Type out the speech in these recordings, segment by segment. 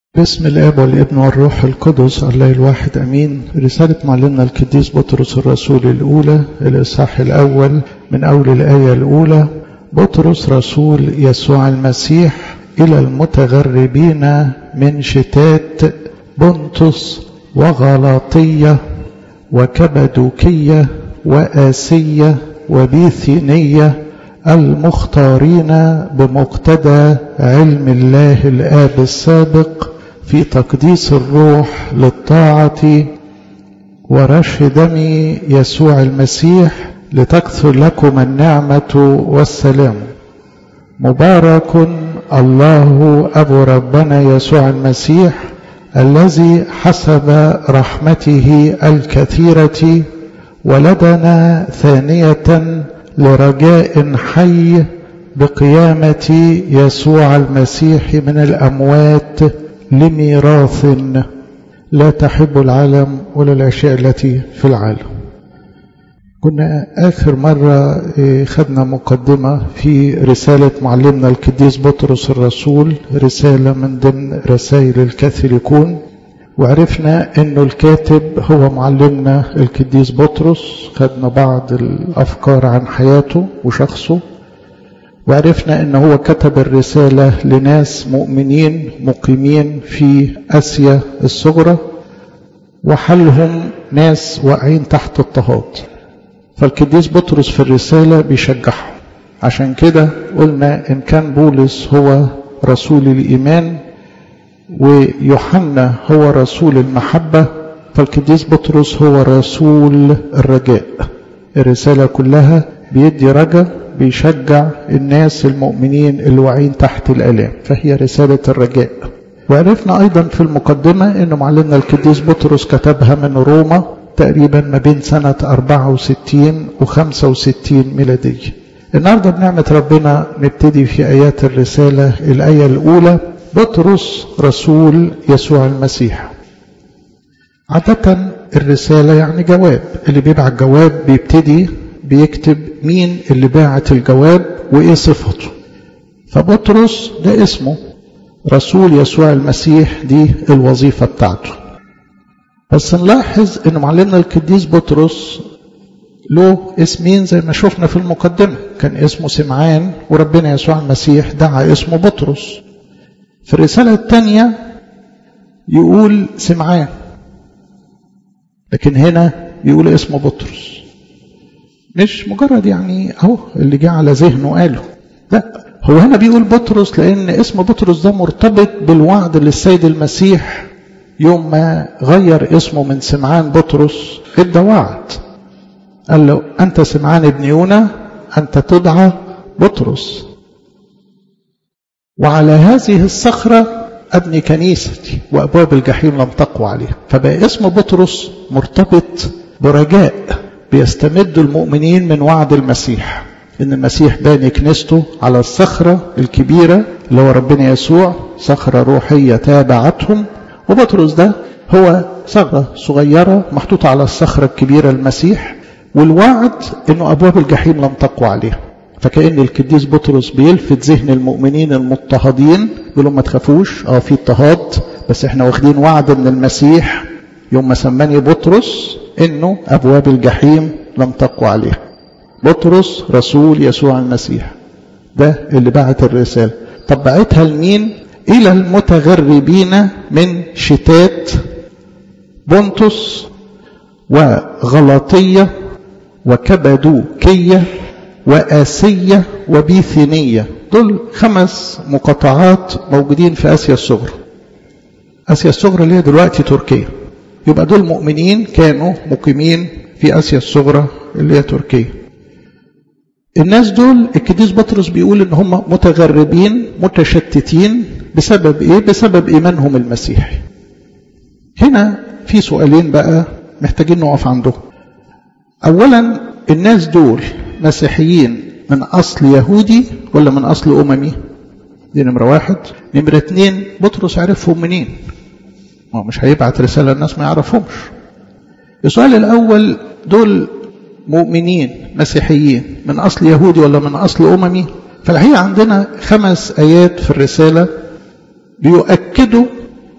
باسم الاب والابن والروح القدس الله الواحد امين رساله معلمنا القديس بطرس الرسول الاولى الاصحاح الاول من اول الايه الاولى بطرس رسول يسوع المسيح الى المتغربين من شتات بنطس وغلاطيه وكبدوكيه واسيه وبيثينيه المختارين بمقتضى علم الله الآب السابق في تقديس الروح للطاعة ورش دم يسوع المسيح لتكثر لكم النعمة والسلام مبارك الله أبو ربنا يسوع المسيح الذي حسب رحمته الكثيرة ولدنا ثانية لرجاء حي بقيامة يسوع المسيح من الأموات لميراث لا تحب العالم ولا الأشياء التي في العالم كنا آخر مرة خدنا مقدمة في رسالة معلمنا القديس بطرس الرسول رسالة من ضمن رسائل الكاثوليكون وعرفنا انه الكاتب هو معلمنا القديس بطرس خدنا بعض الافكار عن حياته وشخصه وعرفنا ان هو كتب الرسالة لناس مؤمنين مقيمين في اسيا الصغرى وحلهم ناس واقعين تحت اضطهاد فالقديس بطرس في الرسالة بيشجعهم عشان كده قلنا ان كان بولس هو رسول الايمان ويوحنا هو رسول المحبة فالقديس بطرس هو رسول الرجاء الرسالة كلها بيدي رجاء بيشجع الناس المؤمنين اللي واعيين تحت الآلام فهي رسالة الرجاء وعرفنا أيضا في المقدمة أن معلمنا القديس بطرس كتبها من روما تقريبا ما بين سنة 64 و 65 ميلادية النهاردة بنعمة ربنا نبتدي في آيات الرسالة الآية الأولى بطرس رسول يسوع المسيح عادة الرسالة يعني جواب اللي بيبعت جواب بيبتدي بيكتب مين اللي باعت الجواب وايه صفته فبطرس ده اسمه رسول يسوع المسيح دي الوظيفة بتاعته بس نلاحظ ان معلمنا القديس بطرس له اسمين زي ما شفنا في المقدمة كان اسمه سمعان وربنا يسوع المسيح دعا اسمه بطرس في الرسالة الثانية يقول سمعان لكن هنا يقول اسمه بطرس مش مجرد يعني اهو اللي جه على ذهنه قاله لا هو هنا بيقول بطرس لان اسم بطرس ده مرتبط بالوعد للسيد المسيح يوم ما غير اسمه من سمعان بطرس ادى وعد قال له انت سمعان ابن يونا انت تدعى بطرس وعلى هذه الصخرة أبني كنيستي وأبواب الجحيم لم تقوى عليها فبقى اسم بطرس مرتبط برجاء بيستمد المؤمنين من وعد المسيح إن المسيح باني كنيسته على الصخرة الكبيرة اللي هو ربنا يسوع صخرة روحية تابعتهم وبطرس ده هو صخرة صغيرة محطوطة على الصخرة الكبيرة المسيح والوعد إنه أبواب الجحيم لم تقوى عليها فكأن القديس بطرس بيلفت ذهن المؤمنين المضطهدين يقول لهم ما تخافوش اه في اضطهاد بس احنا واخدين وعد من المسيح يوم ما سماني بطرس انه ابواب الجحيم لم تقوى عليها بطرس رسول يسوع المسيح ده اللي بعت الرسالة طب بعتها لمين الى المتغربين من شتات بنطس وغلاطية وكبدوكية وآسية وبيثينية دول خمس مقاطعات موجودين في آسيا الصغرى آسيا الصغرى اللي هي دلوقتي تركيا يبقى دول مؤمنين كانوا مقيمين في آسيا الصغرى اللي هي تركيا الناس دول القديس بطرس بيقول ان هم متغربين متشتتين بسبب ايه بسبب ايمانهم المسيحي هنا في سؤالين بقى محتاجين نقف عندهم اولا الناس دول مسيحيين من أصل يهودي ولا من أصل أممي دي نمرة واحد نمرة اتنين بطرس عرفهم منين ما مش هيبعت رسالة الناس ما يعرفهمش السؤال الأول دول مؤمنين مسيحيين من أصل يهودي ولا من أصل أممي فالحقيقة عندنا خمس آيات في الرسالة بيؤكدوا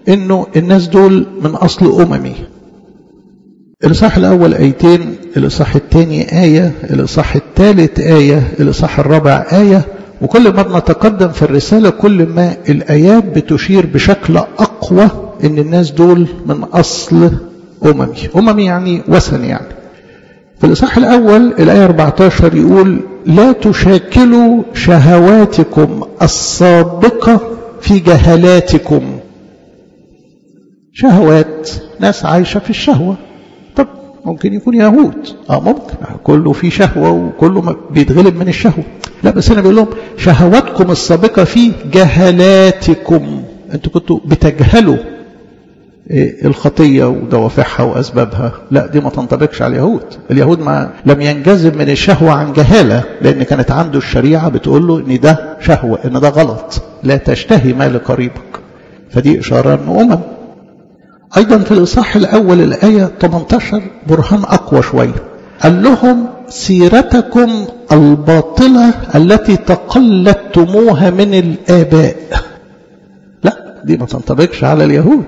انه الناس دول من اصل اممي الاصحاح الاول ايتين الاصحاح الثاني ايه الاصحاح الثالث ايه الاصحاح الرابع ايه وكل ما بنتقدم في الرساله كل ما الايات بتشير بشكل اقوى ان الناس دول من اصل اممي اممي يعني وثن يعني في الإصحاح الأول الآية 14 يقول لا تشاكلوا شهواتكم السابقة في جهلاتكم شهوات ناس عايشة في الشهوة طب ممكن يكون يهود اه ممكن كله في شهوة وكله بيتغلب من الشهوة لا بس أنا بقول لهم شهواتكم السابقة في جهلاتكم انتوا كنتوا بتجهلوا الخطية ودوافعها وأسبابها لا دي ما تنطبقش على اليهود اليهود ما لم ينجذب من الشهوة عن جهالة لأن كانت عنده الشريعة بتقول له إن ده شهوة إن ده غلط لا تشتهي ما لقريبك فدي إشارة أنه أمم أيضا في الإصحاح الأول الآية 18 برهان أقوى شوية قال لهم سيرتكم الباطلة التي تقلدتموها من الآباء لا دي ما تنطبقش على اليهود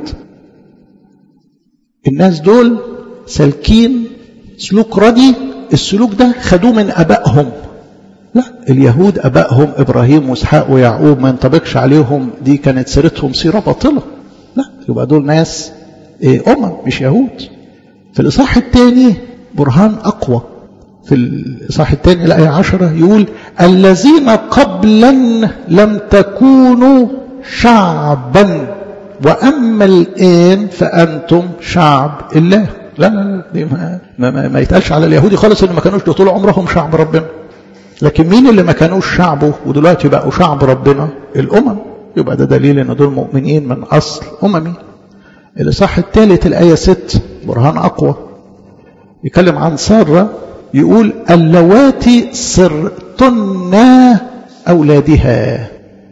الناس دول سالكين سلوك ردي السلوك ده خدوه من أبائهم لا اليهود أبائهم إبراهيم وإسحاق ويعقوب ما ينطبقش عليهم دي كانت سيرتهم سيرة باطلة لا يبقى دول ناس أمم مش يهود في الإصحاح الثاني برهان أقوى في الإصحاح الثاني الآية عشرة يقول الذين قبلا لم تكونوا شعبا وأما الآن فأنتم شعب الله لا لا لا دي ما, ما, ما, ما يتقالش على اليهودي خالص ان ما كانوش طول عمرهم شعب ربنا لكن مين اللي ما كانوش شعبه ودلوقتي بقوا شعب ربنا الامم يبقى ده دليل ان دول مؤمنين من اصل اممي الاصحاح الثالث الايه 6 برهان اقوى يتكلم عن ساره يقول اللواتي صرتن اولادها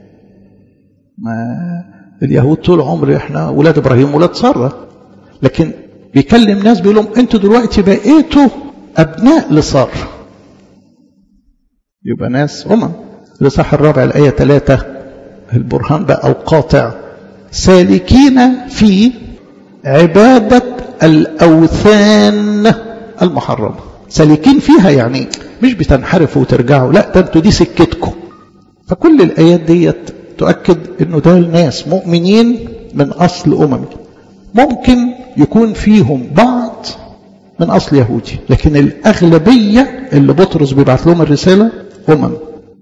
ما اليهود طول عمر احنا ولاد ابراهيم ولاد ساره لكن بيكلم ناس بيقول لهم انتوا دلوقتي بقيتوا ابناء لساره يبقى ناس امم الاصحاح الرابع الايه 3 البرهان بقى القاطع سالكين في عباده الاوثان المحرمه سالكين فيها يعني مش بتنحرفوا وترجعوا لا ده انتوا دي سكتكم فكل الايات ديت تؤكد انه ده الناس مؤمنين من اصل اممي ممكن يكون فيهم بعض من اصل يهودي لكن الاغلبيه اللي بطرس بيبعت لهم الرساله امم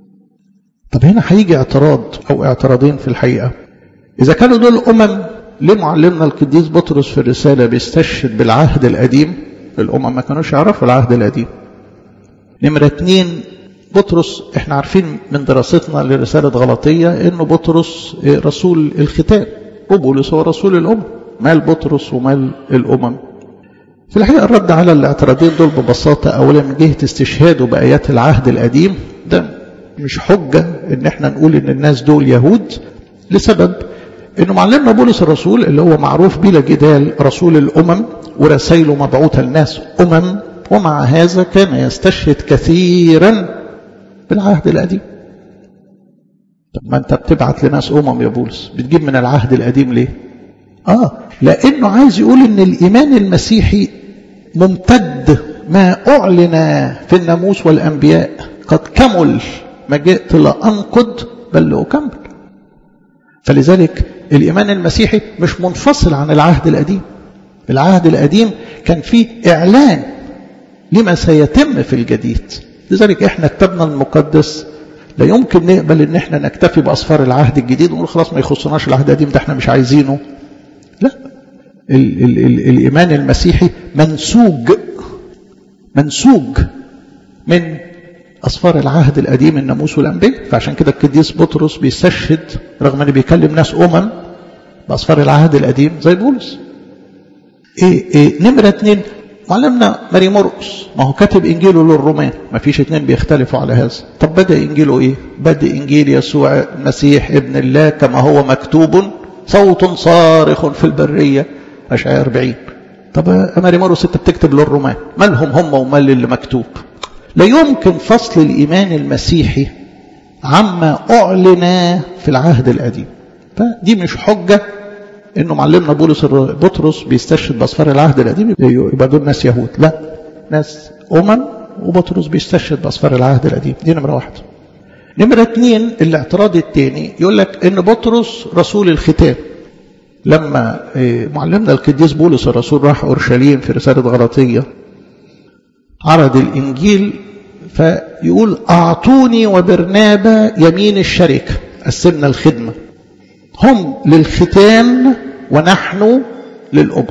طب هنا هيجي اعتراض او اعتراضين في الحقيقه اذا كانوا دول امم ليه معلمنا القديس بطرس في الرساله بيستشهد بالعهد القديم الامم ما كانوش يعرفوا العهد القديم نمره اتنين بطرس احنا عارفين من دراستنا لرسالة غلطية انه بطرس رسول الختان وبولس هو رسول الأمم مال بطرس ومال الأمم في الحقيقة الرد على الاعتراضين دول ببساطة أولا من جهة استشهاده بآيات العهد القديم ده مش حجة ان احنا نقول ان الناس دول يهود لسبب انه معلمنا بولس الرسول اللي هو معروف بلا جدال رسول الأمم ورسائله مبعوثة للناس أمم ومع هذا كان يستشهد كثيرا بالعهد القديم طب ما انت بتبعت لناس امم يا بولس بتجيب من العهد القديم ليه اه لانه عايز يقول ان الايمان المسيحي ممتد ما اعلن في الناموس والانبياء قد كمل ما جئت لانقض بل لاكمل فلذلك الايمان المسيحي مش منفصل عن العهد القديم العهد القديم كان فيه اعلان لما سيتم في الجديد لذلك احنا كتابنا المقدس لا يمكن نقبل ان احنا نكتفي باصفار العهد الجديد ونقول خلاص ما يخصناش العهد القديم ده احنا مش عايزينه لا ال ال ال الايمان المسيحي منسوج منسوج من اصفار العهد القديم الناموس والانبياء فعشان كده القديس بطرس بيستشهد رغم انه بيكلم ناس امم باصفار العهد القديم زي بولس ايه ايه نمره اتنين معلمنا ماري مرقس ما هو كاتب انجيله للرومان ما فيش اتنين بيختلفوا على هذا طب بدا انجيله ايه بدا انجيل يسوع المسيح ابن الله كما هو مكتوب صوت صارخ في البريه اشعياء 40 طب يا ماري مرقس انت بتكتب للرومان مالهم هم ومال اللي مكتوب لا يمكن فصل الايمان المسيحي عما اعلن في العهد القديم فدي مش حجه انه معلمنا بولس بطرس بيستشهد باسفار العهد القديم يبقى دول ناس يهود لا ناس امم وبطرس بيستشهد باسفار العهد القديم دي نمره واحد نمره اثنين الاعتراض الثاني يقول لك ان بطرس رسول الختام لما معلمنا القديس بولس الرسول راح اورشليم في رساله غلطيه عرض الانجيل فيقول اعطوني وبرنابا يمين الشركه قسمنا الخدمه هم للختان ونحن للأمم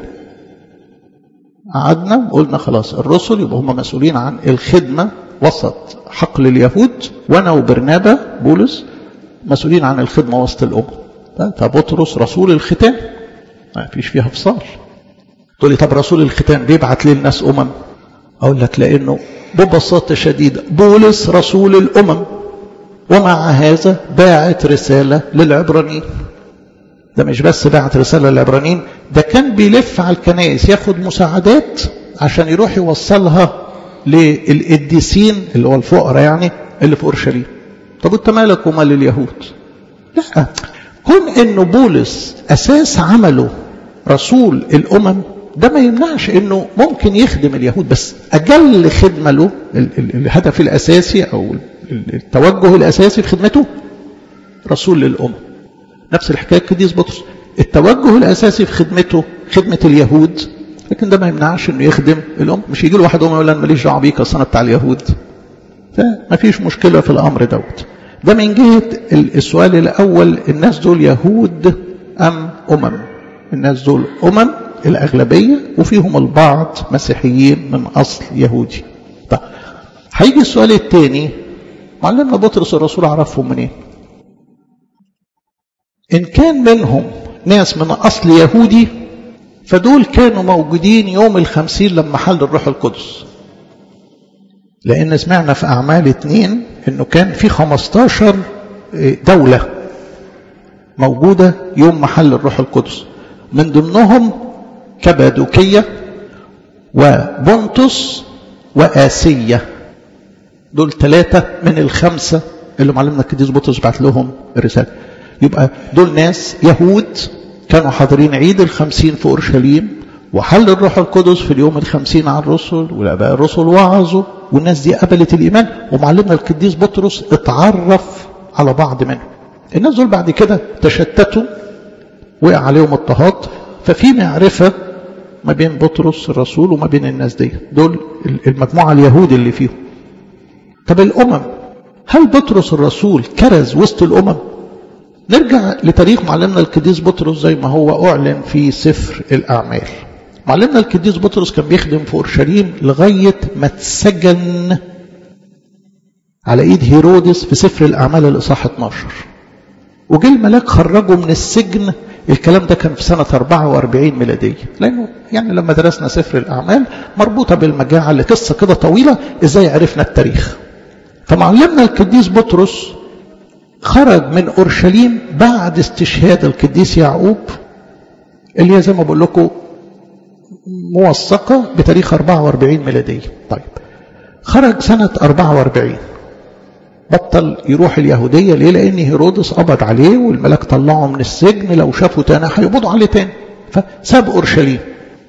قعدنا وقلنا خلاص الرسل يبقى هم مسؤولين عن الخدمة وسط حقل اليهود وأنا وبرنابا بولس مسؤولين عن الخدمة وسط الأمم فبطرس رسول الختان ما فيش فيها فصال تقول لي طب رسول الختان بيبعت ليه الناس أمم أقول لك لأنه ببساطة شديدة بولس رسول الأمم ومع هذا باعت رسالة للعبرانيين ده مش بس بعت رسالة للعبرانيين ده كان بيلف على الكنائس ياخد مساعدات عشان يروح يوصلها للقديسين اللي هو الفقراء يعني اللي في اورشليم طب انت مالك ومال اليهود لا كون انه بولس اساس عمله رسول الامم ده ما يمنعش انه ممكن يخدم اليهود بس اجل خدمه له الهدف الاساسي او التوجه الاساسي في خدمته رسول للامم نفس الحكايه القديس بطرس التوجه الاساسي في خدمته خدمه اليهود لكن ده ما يمنعش انه يخدم الام مش يجي له واحد امه يقول انا ماليش دعوه بيك اصل انا بتاع اليهود فما فيش مشكله في الامر دوت ده من جهه السؤال الاول الناس دول يهود ام امم الناس دول امم الاغلبيه وفيهم البعض مسيحيين من اصل يهودي طيب هيجي السؤال الثاني معلمنا بطرس الرسول عرفهم منين إن كان منهم ناس من أصل يهودي فدول كانوا موجودين يوم الخمسين لما حل الروح القدس لأن سمعنا في أعمال اتنين إنه كان في خمستاشر دولة موجودة يوم محل الروح القدس من ضمنهم كبادوكية وبونتس وآسية دول ثلاثة من الخمسة اللي معلمنا القديس بطرس بعت لهم الرسالة يبقى دول ناس يهود كانوا حاضرين عيد الخمسين في أورشليم وحل الروح القدس في اليوم الخمسين على الرسل والآباء الرسل وعظوا والناس دي قبلت الإيمان ومعلمنا القديس بطرس اتعرف على بعض منهم الناس دول بعد كده تشتتوا وقع عليهم اضطهاد ففي معرفة ما بين بطرس الرسول وما بين الناس دي دول المجموعة اليهود اللي فيهم طب الأمم هل بطرس الرسول كرز وسط الأمم نرجع لتاريخ معلمنا القديس بطرس زي ما هو أعلن في سفر الأعمال معلمنا القديس بطرس كان بيخدم في أورشليم لغاية ما اتسجن على إيد هيرودس في سفر الأعمال الإصحاح 12 وجه الملاك خرجه من السجن الكلام ده كان في سنة 44 ميلادية لأنه يعني لما درسنا سفر الأعمال مربوطة بالمجاعة اللي قصة كده طويلة إزاي عرفنا التاريخ فمعلمنا القديس بطرس خرج من أورشليم بعد استشهاد القديس يعقوب اللي هي زي ما بقول لكم موثقة بتاريخ 44 ميلادية طيب خرج سنة 44 بطل يروح اليهودية ليه لأن هيرودس قبض عليه والملاك طلعه من السجن لو شافه تاني هيقبضوا عليه تاني فساب أورشليم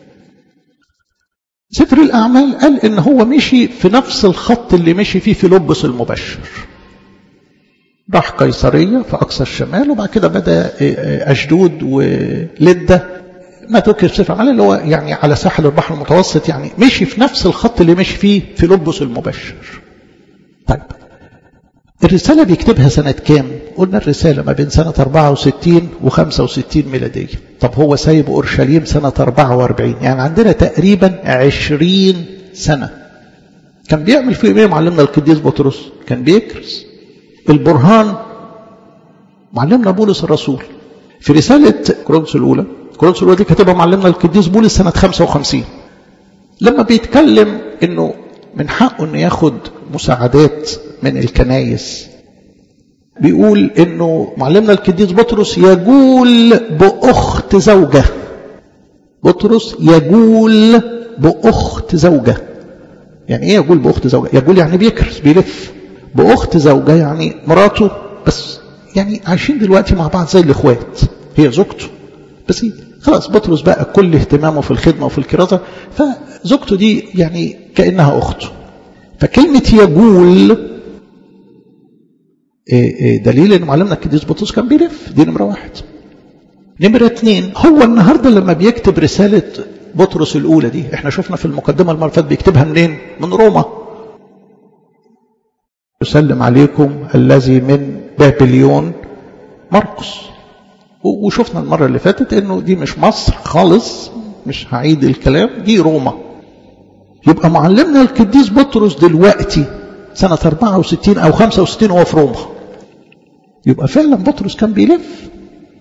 سفر الأعمال قال إن هو مشي في نفس الخط اللي مشي فيه فيلبس المبشر راح قيصرية في أقصى الشمال وبعد كده بدأ أشدود ولدة ما تذكر في سفر الأعمال اللي هو يعني على ساحل البحر المتوسط يعني مشي في نفس الخط اللي مشي فيه فيلبس المبشر طيب الرسالة بيكتبها سنة كام؟ قلنا الرسالة ما بين سنة 64 و 65 ميلادية طب هو سايب أورشليم سنة 44 يعني عندنا تقريبا 20 سنة كان بيعمل في ايه معلمنا القديس بطرس كان بيكرس البرهان معلمنا بولس الرسول في رسالة كورنثوس الأولى كورنثوس الأولى دي كاتبها معلمنا القديس بولس سنة 55 لما بيتكلم انه من حقه انه ياخد مساعدات من الكنايس بيقول انه معلمنا القديس بطرس يجول باخت زوجه بطرس يجول باخت زوجه يعني ايه يجول باخت زوجه يجول يعني بيكرس بيلف باخت زوجه يعني مراته بس يعني عايشين دلوقتي مع بعض زي الاخوات هي زوجته بس خلاص بطرس بقى كل اهتمامه في الخدمة وفي الكرازة فزوجته دي يعني كأنها أخته فكلمة يجول دليل ان معلمنا القديس بطرس كان بيلف دي نمرة واحد نمرة اتنين هو النهاردة لما بيكتب رسالة بطرس الأولى دي احنا شفنا في المقدمة المرة فاتت بيكتبها منين؟ من روما يسلم عليكم الذي من بابليون مرقس وشفنا المرة اللي فاتت انه دي مش مصر خالص مش هعيد الكلام دي روما يبقى معلمنا القديس بطرس دلوقتي سنة 64 أو 65 هو في روما يبقى فعلا بطرس كان بيلف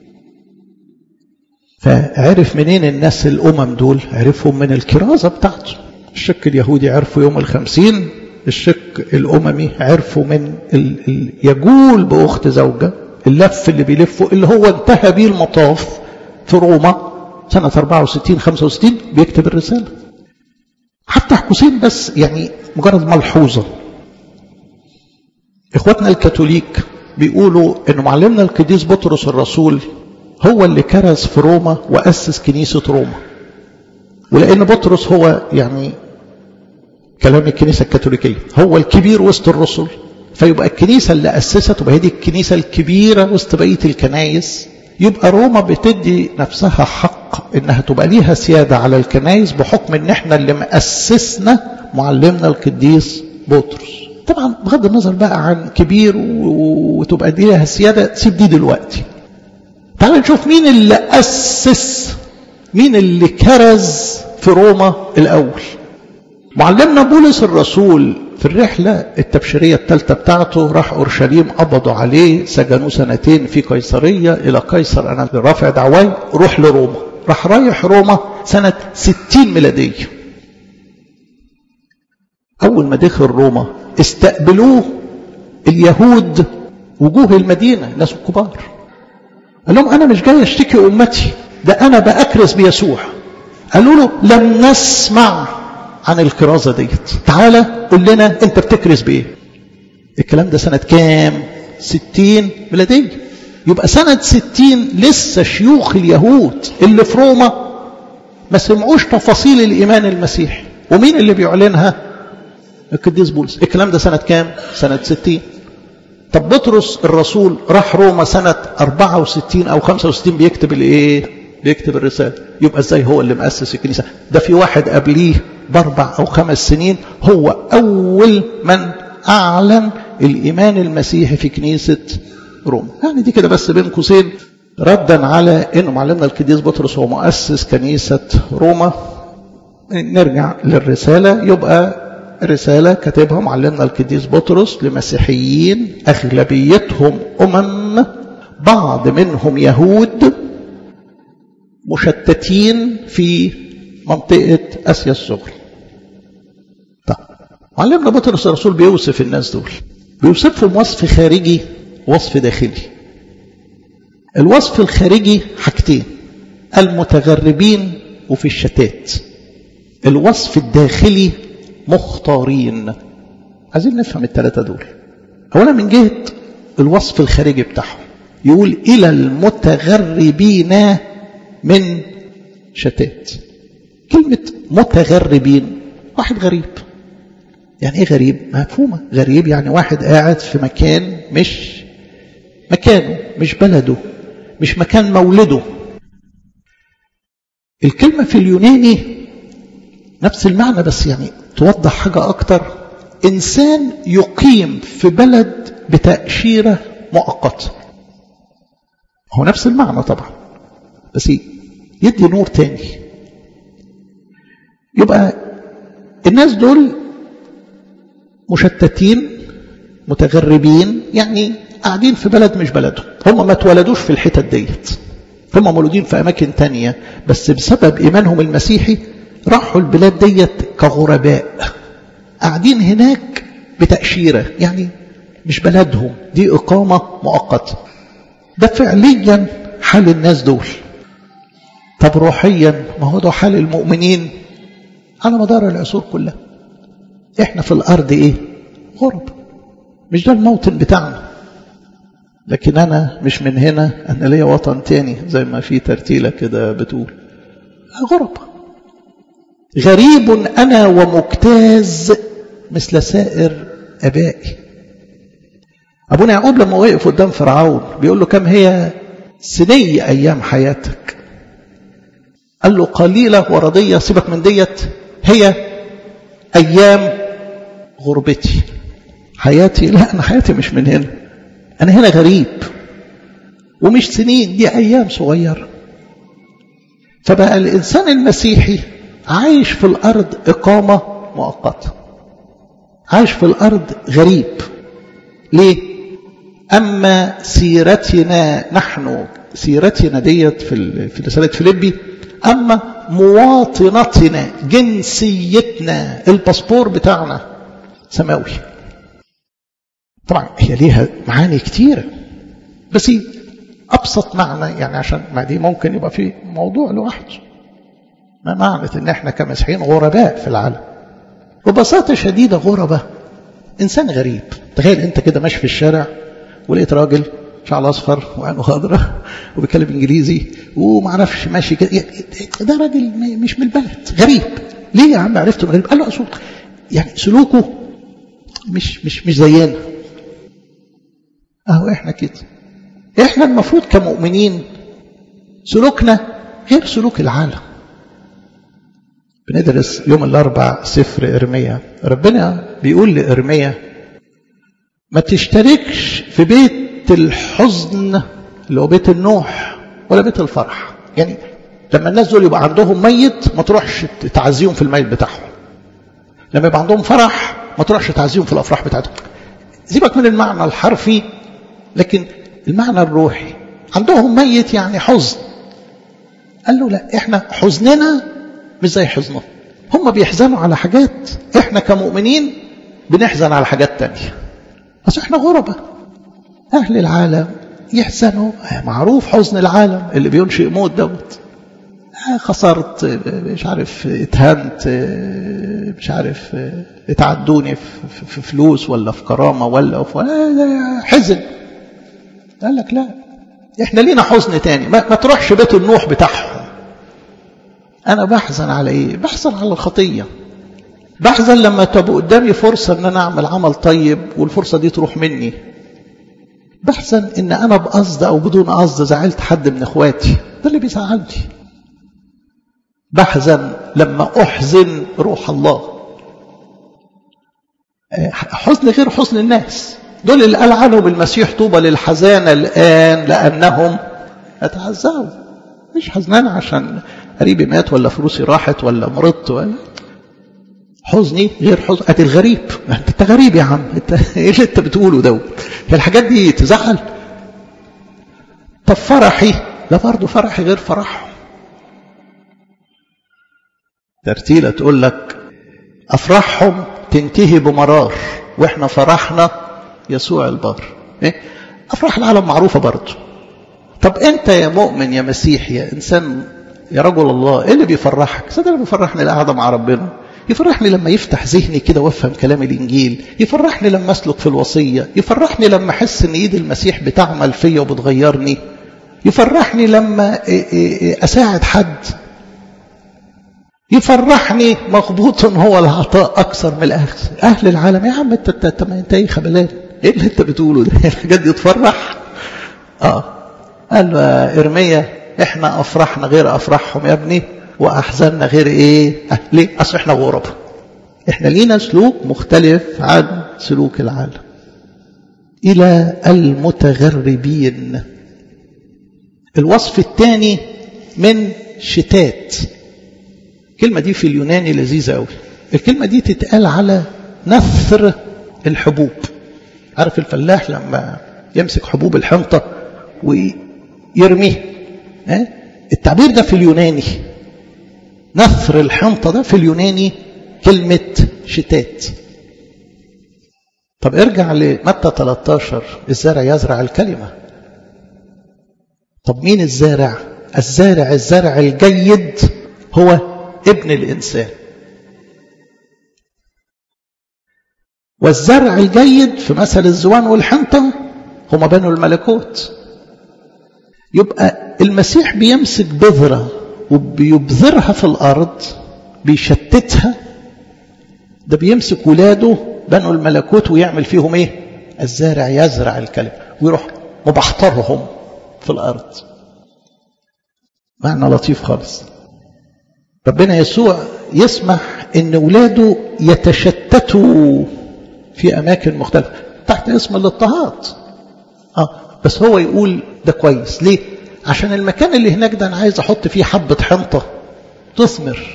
فعرف منين الناس الأمم دول عرفهم من الكرازة بتاعته الشك اليهودي عرفوا يوم الخمسين الشك الأممي عرفوا من ال... ال... يجول بأخت زوجة اللف اللي بيلفه اللي هو انتهى بيه المطاف في روما سنة 64 65 بيكتب الرسالة حتى حسين بس يعني مجرد ملحوظة إخواتنا الكاثوليك بيقولوا إن معلمنا القديس بطرس الرسول هو اللي كرز في روما وأسس كنيسة روما ولأن بطرس هو يعني كلام الكنيسة الكاثوليكية هو الكبير وسط الرسل فيبقى الكنيسة اللي أسست تبقى هذه الكنيسة الكبيرة وسط بقية الكنايس يبقى روما بتدي نفسها حق انها تبقى ليها سيادة على الكنايس بحكم ان احنا اللي مأسسنا معلمنا القديس بطرس طبعا بغض النظر بقى عن كبير وتبقى دي لها سيادة سيب دي دلوقتي تعال نشوف مين اللي أسس مين اللي كرز في روما الأول معلمنا بولس الرسول في الرحلة التبشيرية الثالثة بتاعته راح أورشليم قبضوا عليه سجنوه سنتين في قيصرية إلى قيصر أنا رافع دعواي روح لروما راح رايح روما سنة 60 ميلادية أول ما دخل روما استقبلوه اليهود وجوه المدينة الناس الكبار قال لهم أنا مش جاي أشتكي أمتي ده أنا بأكرز بيسوع قالوا له لم نسمع عن الكرازة ديت تعالى قول لنا أنت بتكرز بإيه الكلام ده سنة كام ستين ميلادية يبقى سنة ستين لسه شيوخ اليهود اللي في روما ما سمعوش تفاصيل الإيمان المسيحي ومين اللي بيعلنها القديس بولس الكلام ده سنة كام سنة ستين طب بطرس الرسول راح روما سنة 64 أو 65 بيكتب الإيه بيكتب الرسالة يبقى ازاي هو اللي مؤسس الكنيسة ده في واحد قبليه باربع أو خمس سنين هو أول من أعلن الإيمان المسيحي في كنيسة روما يعني دي كده بس بين قوسين ردا على أنه معلمنا القديس بطرس هو مؤسس كنيسة روما نرجع للرسالة يبقى رسالة كتبها معلمنا القديس بطرس لمسيحيين أغلبيتهم أمم بعض منهم يهود مشتتين في منطقة آسيا الصغرى طيب معلمنا بطرس الرسول بيوصف الناس دول بيوصفهم وصف خارجي وصف داخلي الوصف الخارجي حاجتين المتغربين وفي الشتات الوصف الداخلي مختارين عايزين نفهم الثلاثة دول أولا من جهة الوصف الخارجي بتاعهم يقول إلى المتغربين من شتات كلمة متغربين واحد غريب يعني ايه غريب مفهومة غريب يعني واحد قاعد في مكان مش مكانه مش بلده مش مكان مولده الكلمة في اليوناني نفس المعنى بس يعني توضح حاجة أكتر إنسان يقيم في بلد بتأشيرة مؤقتة هو نفس المعنى طبعا بس يدي نور تاني يبقى الناس دول مشتتين متغربين يعني قاعدين في بلد مش بلدهم هم ما اتولدوش في الحتت ديت هم مولودين في أماكن تانية بس بسبب إيمانهم المسيحي راحوا البلاد ديت كغرباء قاعدين هناك بتأشيرة يعني مش بلدهم دي إقامة مؤقتة ده فعليا حال الناس دول طب روحيا ما هو ده حال المؤمنين على مدار العصور كلها احنا في الأرض ايه غرب مش ده الموطن بتاعنا لكن أنا مش من هنا أنا ليا وطن تاني زي ما في ترتيلة كده بتقول غربة غريب أنا ومجتاز مثل سائر أبائي أبونا يعقوب لما وقف قدام فرعون بيقول له كم هي سني أيام حياتك قال له قليلة ورضية سيبك من ديت هي أيام غربتي حياتي لا أنا حياتي مش من هنا أنا هنا غريب ومش سنين دي أيام صغيرة فبقى الإنسان المسيحي عايش في الأرض إقامة مؤقتة عايش في الأرض غريب ليه؟ أما سيرتنا نحن سيرتنا ديت في في رسالة فيليبي أما مواطنتنا جنسيتنا الباسبور بتاعنا سماوي طبعا هي ليها معاني كتيرة بس أبسط معنى يعني عشان ما دي ممكن يبقى في موضوع لوحده ما معنى ان احنا كمسيحيين غرباء في العالم ببساطة شديدة غربة إنسان غريب تخيل أنت كده ماشي في الشارع ولقيت راجل شعر أصفر وعينه خضراء وبيتكلم إنجليزي ومعرفش ماشي كده ده راجل مش من البلد غريب ليه يا عم عرفته غريب قال له أصول يعني سلوكه مش مش مش زينا أهو إحنا كده إحنا المفروض كمؤمنين سلوكنا غير سلوك العالم بندرس يوم الأربع سفر إرميا ربنا بيقول لإرميا ما تشتركش في بيت الحزن اللي هو بيت النوح ولا بيت الفرح يعني لما الناس دول يبقى عندهم ميت ما تروحش تعزيهم في الميت بتاعهم لما يبقى عندهم فرح ما تروحش تعزيهم في الأفراح بتاعتهم سيبك من المعنى الحرفي لكن المعنى الروحي عندهم ميت يعني حزن قال له لا احنا حزننا مش زي حزنهم هم بيحزنوا على حاجات احنا كمؤمنين بنحزن على حاجات تانية بس احنا غربة اهل العالم يحزنوا معروف حزن العالم اللي بينشئ موت دوت خسرت مش عارف اتهنت مش عارف اتعدوني في فلوس ولا في كرامة ولا في حزن قال لك لا احنا لينا حزن تاني ما, ما تروحش بيت النوح بتاعهم أنا بحزن على إيه؟ بحزن على الخطية بحزن لما تبقى قدامي فرصة أن أنا أعمل عمل طيب والفرصة دي تروح مني بحزن أن أنا بقصد أو بدون قصد زعلت حد من إخواتي ده اللي بيزعلني بحزن لما أحزن روح الله حزن غير حزن الناس دول اللي قال عنهم المسيح طوبى للحزان الآن لأنهم يتعزوا مش حزنان عشان قريبي مات ولا فلوسي راحت ولا مرضت ولا حزني غير حزن أنت الغريب أنت غريب يا عم أنت إيه اللي أنت بتقوله ده هي الحاجات دي تزعل طب فرحي لا برضه فرحي غير فرحهم ترتيلة تقول لك أفراحهم تنتهي بمرار وإحنا فرحنا يسوع البار إيه؟ أفراح العالم معروفة برضه طب أنت يا مؤمن يا مسيح يا إنسان يا رجل الله إيه اللي بيفرحك صدق اللي بيفرحني القعدة مع ربنا يفرحني لما يفتح ذهني كده وافهم كلام الإنجيل يفرحني لما أسلك في الوصية يفرحني لما أحس إن إيد المسيح بتعمل فيا وبتغيرني يفرحني لما أساعد حد يفرحني مغبوط هو العطاء أكثر من الأخذ أهل العالم يا عم أنت أنت أنت إيه خبلان إيه اللي أنت بتقوله ده الحاجات دي تفرح آه قال له إرميا إحنا أفرحنا غير أفرحهم يا ابني وأحزننا غير إيه أه ليه أصل إحنا غرب إحنا لينا سلوك مختلف عن سلوك العالم إلى المتغربين الوصف الثاني من شتات الكلمة دي في اليوناني لذيذة قوي الكلمة دي تتقال على نثر الحبوب عارف الفلاح لما يمسك حبوب الحنطة ويرميه ها؟ التعبير ده في اليوناني نثر الحنطة ده في اليوناني كلمة شتات طب ارجع لمتى 13 الزارع يزرع الكلمة طب مين الزارع الزارع الزرع الجيد هو ابن الإنسان والزرع الجيد في مثل الزوان والحنطة هما بنوا الملكوت يبقى المسيح بيمسك بذرة وبيبذرها في الأرض بيشتتها ده بيمسك ولاده بنوا الملكوت ويعمل فيهم ايه الزارع يزرع الكلمة ويروح مبحترهم في الأرض معنى لطيف خالص ربنا يسوع يسمح ان ولاده يتشتتوا في اماكن مختلفه تحت اسم الاضطهاد اه بس هو يقول ده كويس ليه عشان المكان اللي هناك ده انا عايز احط فيه حبه حنطه تثمر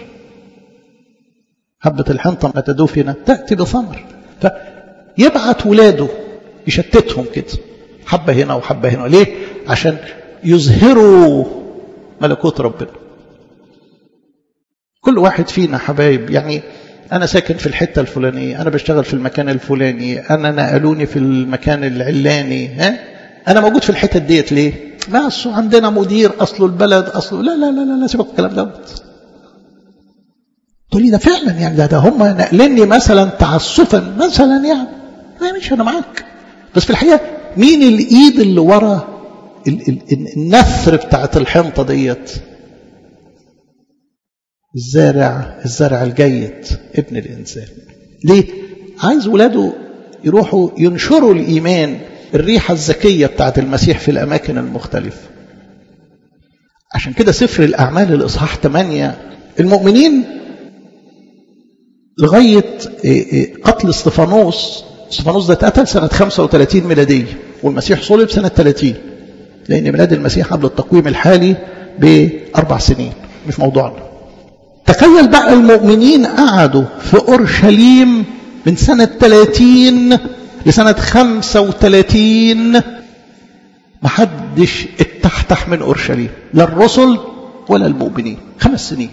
حبه الحنطه متى دفنت تاتي بثمر فيبعت ولاده يشتتهم كده حبه هنا وحبه هنا ليه عشان يظهروا ملكوت ربنا كل واحد فينا حبايب يعني أنا ساكن في الحتة الفلانية أنا بشتغل في المكان الفلاني أنا نقلوني في المكان العلاني ها أنا موجود في الحتة ديت ليه لا أصله عندنا مدير أصله البلد أصله لا لا لا لا, لا سيبك الكلام دوت تقول لي ده فعلا يعني ده, ده هم نقلني مثلا تعسفا مثلا يعني لا مش أنا معاك بس في الحقيقة مين الإيد اللي ورا النثر بتاعت الحنطة ديت الزارع الزرع الجيد ابن الإنسان ليه؟ عايز ولاده يروحوا ينشروا الإيمان الريحة الزكية بتاعت المسيح في الأماكن المختلفة عشان كده سفر الأعمال الإصحاح 8 المؤمنين لغاية قتل استفانوس استفانوس ده اتقتل سنة 35 ميلادية والمسيح صلب سنة 30 لأن ميلاد المسيح قبل التقويم الحالي بأربع سنين مش موضوعنا تخيل بقى المؤمنين قعدوا في أورشليم من سنة 30 لسنة 35 محدش اتحتح من أورشليم لا الرسل ولا المؤمنين خمس سنين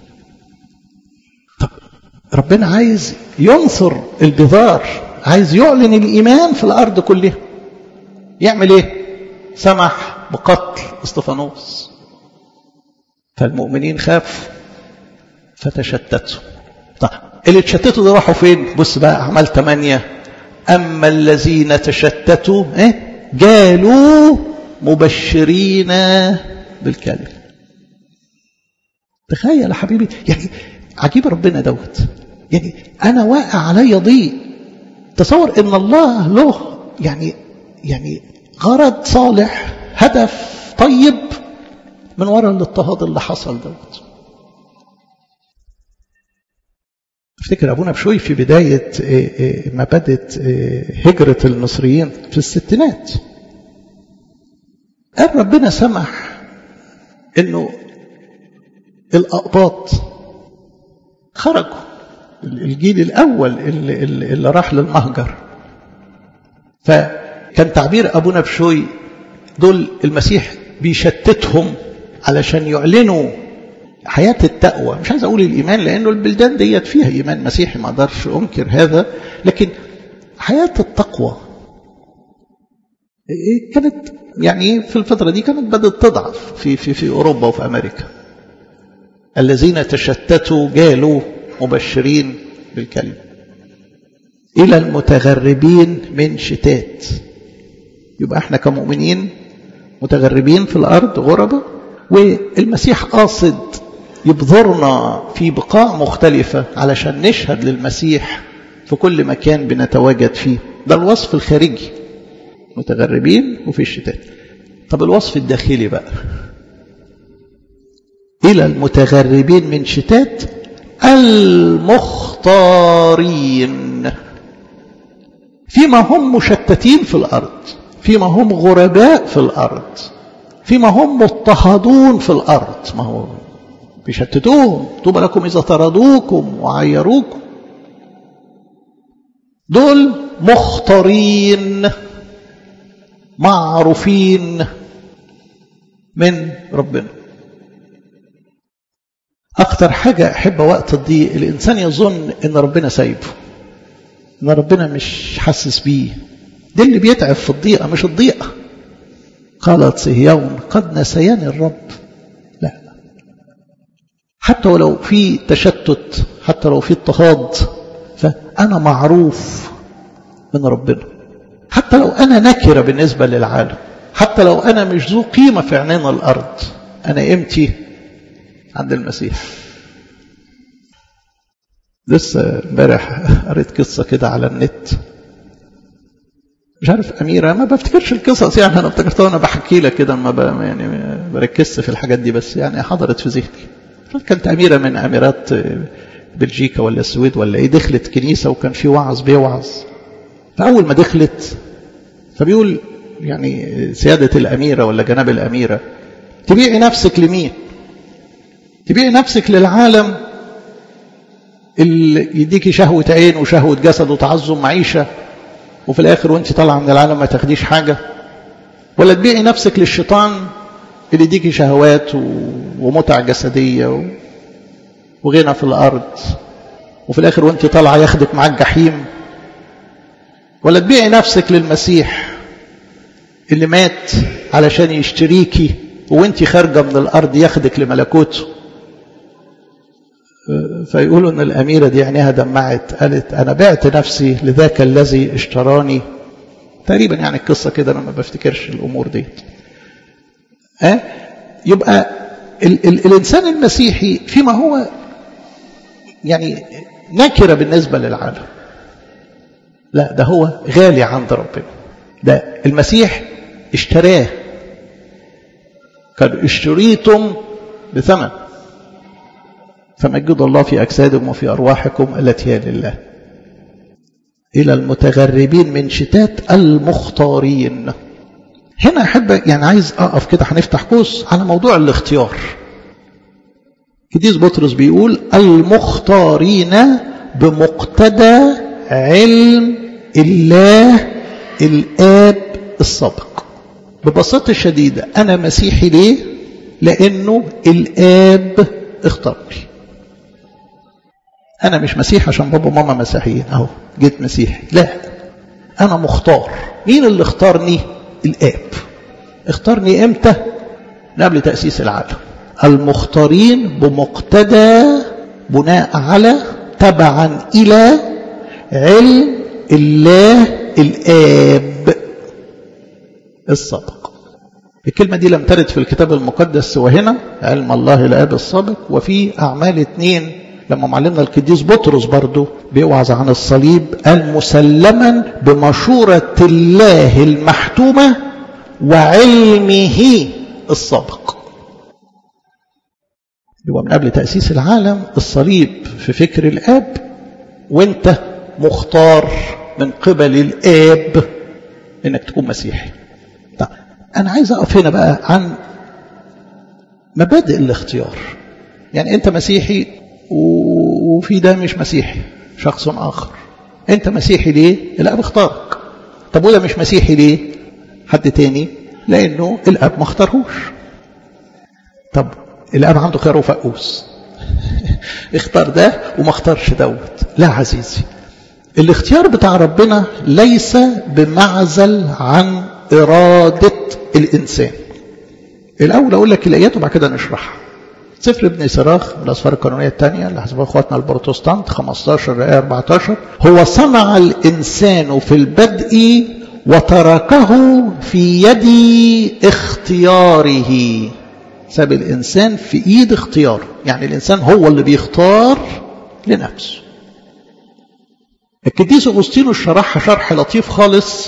طب ربنا عايز ينصر الجذار عايز يعلن الإيمان في الأرض كلها يعمل ايه سمح بقتل استفانوس فالمؤمنين خافوا فتشتتوا طيب اللي تشتتوا ده راحوا فين بص بقى اعمال ثمانية اما الذين تشتتوا ايه جالوا مبشرين بالكلمة تخيل يا حبيبي يعني عجيب ربنا دوت يعني انا واقع علي ضيق تصور ان الله له يعني يعني غرض صالح هدف طيب من وراء الاضطهاد اللي حصل دوت افتكر ابونا بشوي في بدايه ما بدت هجره المصريين في الستينات قال ربنا سمح انه الاقباط خرجوا الجيل الاول اللي, اللي راح للمهجر فكان تعبير ابونا بشوي دول المسيح بيشتتهم علشان يعلنوا حياة التقوى مش عايز أقول الإيمان لأنه البلدان ديت فيها إيمان مسيحي ما أقدرش أنكر هذا لكن حياة التقوى كانت يعني في الفترة دي كانت بدأت تضعف في, في, في أوروبا وفي أمريكا الذين تشتتوا جالوا مبشرين بالكلمة إلى المتغربين من شتات يبقى احنا كمؤمنين متغربين في الأرض غربة والمسيح قاصد يبذرنا في بقاع مختلفة علشان نشهد للمسيح في كل مكان بنتواجد فيه ده الوصف الخارجي متغربين وفي الشتات طب الوصف الداخلي بقى إلى المتغربين من شتات المختارين فيما هم مشتتين في الأرض فيما هم غرباء في الأرض فيما هم مضطهدون في الأرض ما هو بيشتتوهم طوبى لكم إذا طردوكم وعيروكم دول مختارين معروفين من ربنا أكتر حاجة أحب وقت الضيق الإنسان يظن إن ربنا سايبه إن ربنا مش حاسس بيه ده اللي بيتعب في الضيقة مش الضيقة قالت صهيون قد نسياني الرب لا حتى ولو في تشتت حتى لو في اضطهاد فأنا معروف من ربنا حتى حتى لو أنا نكرة بالنسبة للعالم حتى لو أنا مش ذو قيمة في عينين الأرض أنا قيمتي عند المسيح لسه امبارح قريت قصة كده على النت مش عارف أميرة ما بفتكرش القصص يعني أنا افتكرتها وأنا بحكي لك كده ما ب... يعني بركزش في الحاجات دي بس يعني حضرت في ذهني كانت أميرة من أميرات بلجيكا ولا السويد ولا إيه دخلت كنيسة وكان في وعظ بيوعظ فأول ما دخلت فبيقول يعني سيادة الأميرة ولا جناب الأميرة تبيعي نفسك لمين تبيعي نفسك للعالم اللي يديكي شهوة عين وشهوة جسد وتعظم معيشة وفي الآخر وانت طالعة من العالم ما تاخديش حاجة ولا تبيعي نفسك للشيطان اللي يديكي شهوات ومتع جسدية وغنى في الأرض وفي الآخر وانت طالعة ياخدك معاك جحيم ولا تبيعي نفسك للمسيح اللي مات علشان يشتريكي وانت خارجة من الأرض ياخدك لملكوته فيقولوا ان الأميرة دي عينيها دمعت قالت أنا بعت نفسي لذاك الذي اشتراني تقريبا يعني القصة كده أنا ما بفتكرش الأمور دي أه؟ يبقى ال ال الإنسان المسيحي فيما هو يعني نكرة بالنسبة للعالم لا ده هو غالي عند ربنا ده المسيح اشتراه قد اشتريتم بثمن فمجد الله في أجسادكم وفي أرواحكم التي هي لله إلى المتغربين من شتات المختارين هنا أحب يعني عايز أقف كده هنفتح قوس على موضوع الاختيار قديس بطرس بيقول المختارين بمقتضى علم الله الآب السابق ببساطة شديدة أنا مسيحي ليه؟ لأنه الآب اختارني أنا مش مسيحي عشان بابا وماما مسيحيين أهو جيت مسيحي لا أنا مختار مين اللي اختارني؟ الآب اختارني إمتى؟ قبل تأسيس العالم المختارين بمقتضى بناء على تبعا إلى علم الله الآب السابق الكلمة دي لم ترد في الكتاب المقدس سوى هنا علم الله الآب السابق وفي أعمال اتنين لما معلمنا القديس بطرس برضه بيوعظ عن الصليب قال مسلما بمشورة الله المحتومة وعلمه السابق يبقى من قبل تأسيس العالم الصليب في فكر الآب وانت مختار من قبل الآب انك تكون مسيحي طيب انا عايز اقف هنا بقى عن مبادئ الاختيار يعني انت مسيحي وفي ده مش مسيحي شخص اخر انت مسيحي ليه الاب اختارك طب وده مش مسيحي ليه حد تاني لانه الاب ما اختارهوش طب الاب عنده خير وفقوس اختار ده وما اختارش دوت لا عزيزي الاختيار بتاع ربنا ليس بمعزل عن إرادة الإنسان الأول أقول لك الآيات وبعد كده نشرحها سفر ابن سراخ من الأسفار القانونية الثانية اللي حسبها إخواتنا البروتستانت 15 آية 14 هو صنع الإنسان في البدء وتركه في يد اختياره ساب الإنسان في إيد اختياره يعني الإنسان هو اللي بيختار لنفسه القديس أغسطينوس شرحها شرح لطيف خالص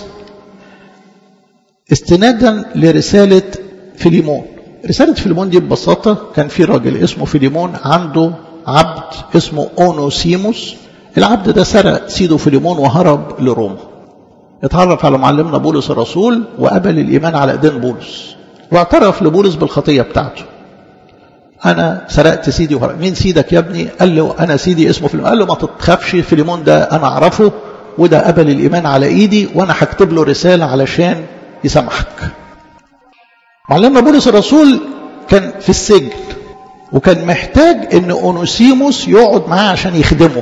استنادا لرسالة فيليمون رسالة فيليمون دي ببساطة كان في راجل اسمه فيليمون عنده عبد اسمه أونوسيموس العبد ده سرق سيده فيليمون وهرب لروما اتعرف على معلمنا بولس الرسول وقبل الإيمان على إيدين بولس واعترف لبولس بالخطية بتاعته أنا سرقت سيدي وهرب مين سيدك يا ابني قال له أنا سيدي اسمه فيليمون قال له ما تتخافش فيليمون ده أنا أعرفه وده قبل الإيمان على إيدي وأنا هكتب له رسالة علشان يسامحك معلمنا بولس الرسول كان في السجن وكان محتاج ان اونوسيموس يقعد معاه عشان يخدمه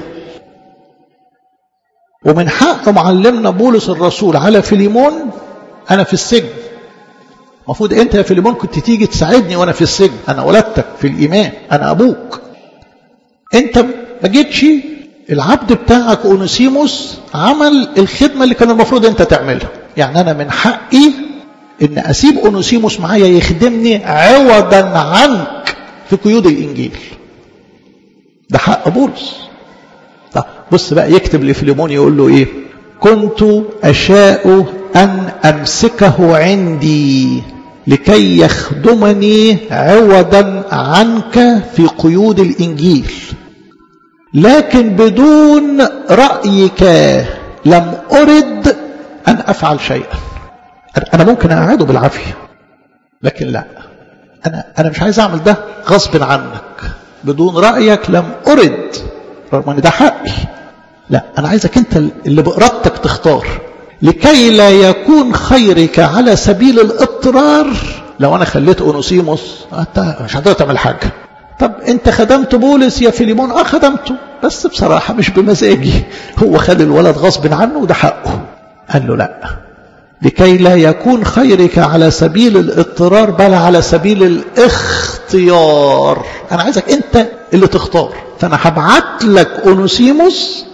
ومن حق معلمنا بولس الرسول على فيليمون انا في السجن المفروض انت يا فيليمون كنت تيجي تساعدني وانا في السجن انا ولدتك في الايمان انا ابوك انت ما جيتش العبد بتاعك اونوسيموس عمل الخدمه اللي كان المفروض انت تعملها يعني أنا من حقي إن أسيب أونوسيموس معايا يخدمني عوضا عنك في قيود الإنجيل ده حق بولس طب بص بقى يكتب لفيليمون يقول له إيه كنت أشاء أن أمسكه عندي لكي يخدمني عوضا عنك في قيود الإنجيل لكن بدون رأيك لم أرد أن أفعل شيئا أنا ممكن أقعده بالعافية لكن لا أنا, أنا مش عايز أعمل ده غصب عنك بدون رأيك لم أرد رغم أن ده حقي لا أنا عايزك أنت اللي بإرادتك تختار لكي لا يكون خيرك على سبيل الاضطرار لو أنا خليت أونوسيموس أنت مش هتقدر تعمل حاجة طب أنت خدمت بولس يا فيليمون أه خدمته بس بصراحة مش بمزاجي هو خد الولد غصب عنه وده حقه قال له لا لكي لا يكون خيرك على سبيل الاضطرار بل على سبيل الاختيار أنا عايزك أنت اللي تختار فأنا هبعت لك أونوسيموس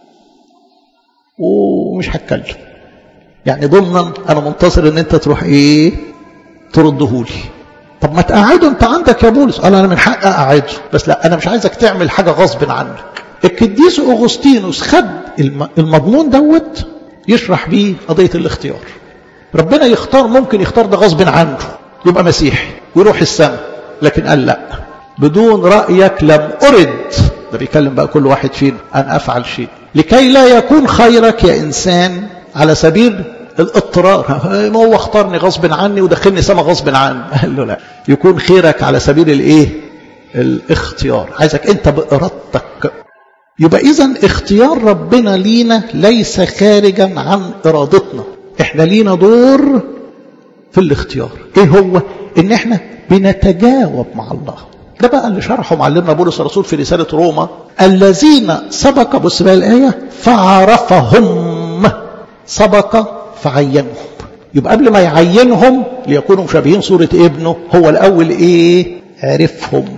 ومش هتكلم يعني ضمنا أنا منتظر أن أنت تروح إيه تردهولي طب ما تقعده أنت عندك يا بولس قال أنا من حق أقعده بس لا أنا مش عايزك تعمل حاجة غصب عنك القديس أغسطينوس خد المضمون دوت يشرح بيه قضية الاختيار ربنا يختار ممكن يختار ده غصب عنه يبقى مسيحي ويروح السماء لكن قال لا بدون رأيك لم أرد ده بيكلم بقى كل واحد فينا أن أفعل شيء لكي لا يكون خيرك يا إنسان على سبيل الاضطرار ما هو اختارني غصب عني ودخلني سما غصب عني قال له لا يكون خيرك على سبيل الايه الاختيار عايزك انت بارادتك يبقى اذا اختيار ربنا لينا ليس خارجا عن ارادتنا احنا لينا دور في الاختيار ايه هو ان احنا بنتجاوب مع الله ده بقى اللي شرحه معلمنا بولس الرسول في رسالة روما الذين سبق بص بقى الآية فعرفهم سبق فعينهم يبقى قبل ما يعينهم ليكونوا مشابهين صورة ابنه هو الأول إيه عرفهم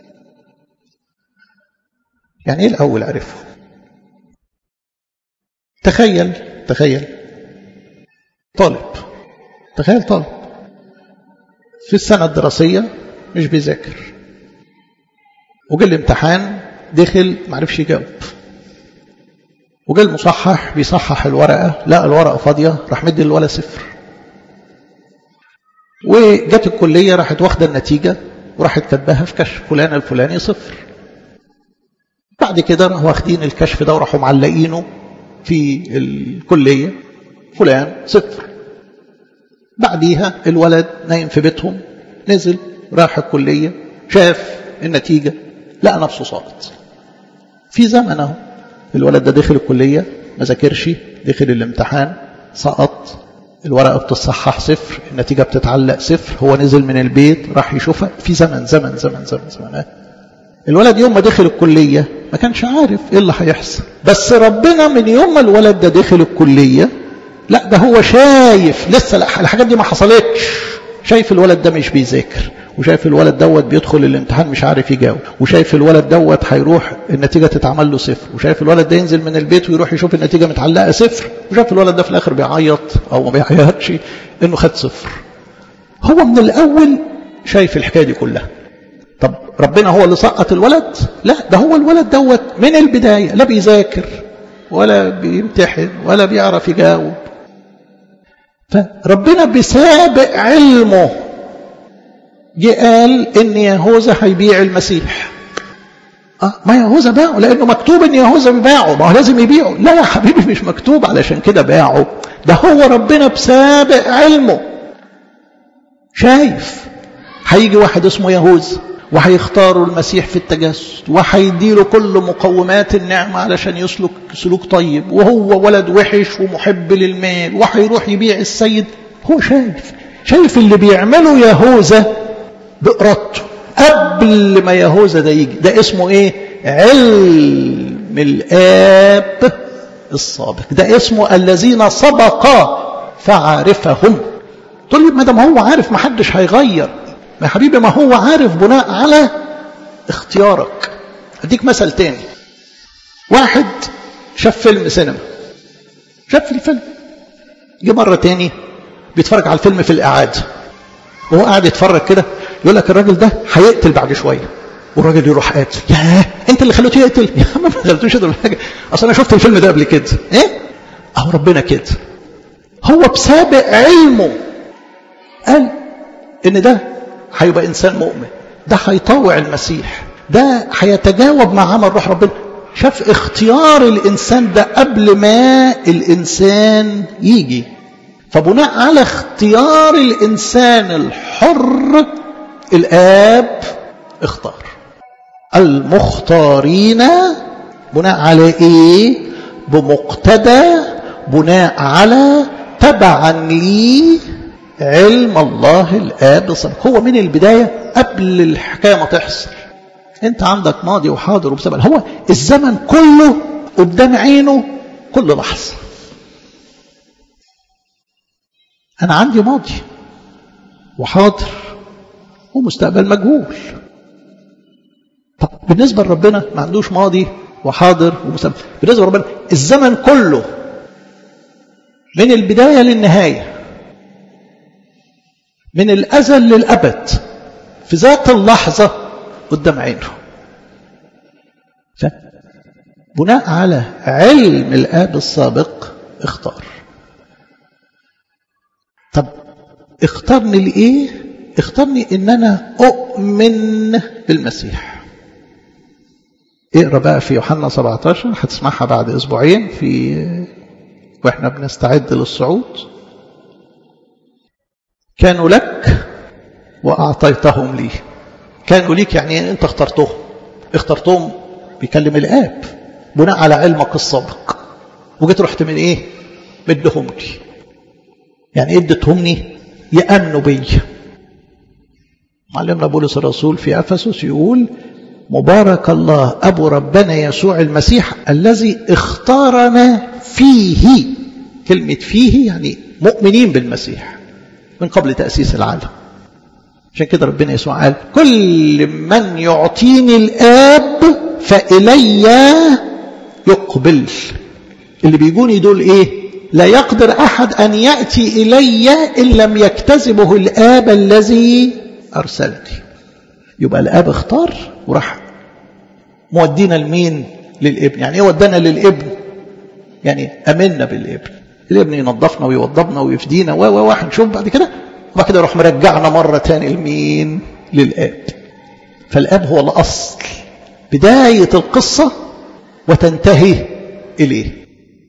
يعني إيه الأول عرفهم تخيل تخيل طالب تخيل طالب في السنة الدراسية مش بيذاكر وجا الامتحان دخل معرفش يجاوب وجا المصحح بيصحح الورقة لقى الورقة فاضية راح مدي الولا صفر وجت الكلية راحت واخدة النتيجة وراحت كاتباها في كشف فلان الفلاني صفر بعد كده راحوا واخدين الكشف ده وراحوا معلقينه في الكلية فلان صفر بعديها الولد نايم في بيتهم نزل راح الكلية شاف النتيجة لقى نفسه ساقط في زمن اهو الولد ده دخل الكلية ما ذاكرش دخل الامتحان سقط الورقة بتصحح صفر النتيجة بتتعلق صفر هو نزل من البيت راح يشوفها في زمن زمن زمن زمن زمن الولد يوم ما دخل الكلية ما كانش عارف ايه اللي هيحصل بس ربنا من يوم ما الولد ده دخل الكلية لا ده هو شايف لسه الحاجات دي ما حصلتش شايف الولد ده مش بيذاكر وشايف الولد دوت بيدخل الامتحان مش عارف يجاوب وشايف الولد دوت هيروح النتيجة تتعمل له صفر وشايف الولد ده ينزل من البيت ويروح يشوف النتيجة متعلقة صفر وشايف الولد ده في الآخر بيعيط أو ما بيعيطش إنه خد صفر هو من الأول شايف الحكاية دي كلها طب ربنا هو اللي سقط الولد لا ده هو الولد دوت من البداية لا بيذاكر ولا بيمتحن ولا بيعرف يجاوب فربنا بسابق علمه جه قال ان يهوذا هيبيع المسيح اه ما يهوذا باعه لانه مكتوب ان يهوذا بيباعه ما هو لازم يبيعه لا يا حبيبي مش مكتوب علشان كده باعه ده هو ربنا بسابق علمه شايف هيجي واحد اسمه يهوذا وهيختاروا المسيح في التجسد وهيديله كل مقومات النعمة علشان يسلك سلوك طيب وهو ولد وحش ومحب للمال وهيروح يبيع السيد هو شايف شايف اللي بيعمله يهوذا بإرادته قبل ما يهوذا ده يجي ده اسمه ايه علم الآب السابق ده اسمه الذين سبق فعرفهم تقول لي ما دام هو عارف ما حدش هيغير يا حبيبي ما هو عارف بناء على اختيارك اديك مثل تاني واحد شاف فيلم سينما شاف الفيلم جه مرة تاني بيتفرج على الفيلم في الإعادة وهو قاعد يتفرج كده يقول لك الراجل ده هيقتل بعد شوية والراجل يروح قاتل ياه انت اللي خليته يقتل يا عم ما خليتوش يقتل حاجة اصل انا شفت الفيلم ده قبل كده ايه اهو ربنا كده هو بسابق علمه قال ان ده هيبقى انسان مؤمن ده هيطوع المسيح ده هيتجاوب مع عمل روح ربنا شاف اختيار الانسان ده قبل ما الانسان يجي فبناء على اختيار الانسان الحر الاب اختار المختارين بناء على ايه بمقتدى بناء على تبعا لي علم الله الاب الصالح هو من البدايه قبل الحكايه ما تحصل انت عندك ماضي وحاضر ومستقبل هو الزمن كله قدام عينه كل لحظه انا عندي ماضي وحاضر ومستقبل مجهول طب بالنسبه لربنا ما عندوش ماضي وحاضر ومستقبل بالنسبه لربنا الزمن كله من البدايه للنهايه من الازل للابد في ذات اللحظه قدام عينه فبناء على علم الاب السابق اختار طب اختارني لايه اختارني ان انا اؤمن بالمسيح اقرا بقى في يوحنا 17 هتسمعها بعد اسبوعين في واحنا بنستعد للصعود كانوا لك واعطيتهم لي كانوا ليك يعني انت اخترتهم اخترتهم بيكلم الاب بناء على علمك السابق وجيت رحت من ايه بدهم لي يعني ايه اديتهمني يامنوا بي معلمنا بولس الرسول في افسس يقول مبارك الله ابو ربنا يسوع المسيح الذي اختارنا فيه كلمه فيه يعني مؤمنين بالمسيح من قبل تاسيس العالم عشان كده ربنا يسوع قال كل من يعطيني الاب فالي يقبل اللي بيجوني دول ايه لا يقدر احد ان ياتي الي ان لم يكتسبه الاب الذي ارسلني يبقى الاب اختار وراح مودينا لمين للابن يعني ايه ودانا للابن يعني امنا بالابن الابن ينظفنا ويوضبنا ويفدينا و و هنشوف بعد كده وبعد كده يروح مرجعنا مرة تاني لمين للآب فالآب هو الأصل بداية القصة وتنتهي إليه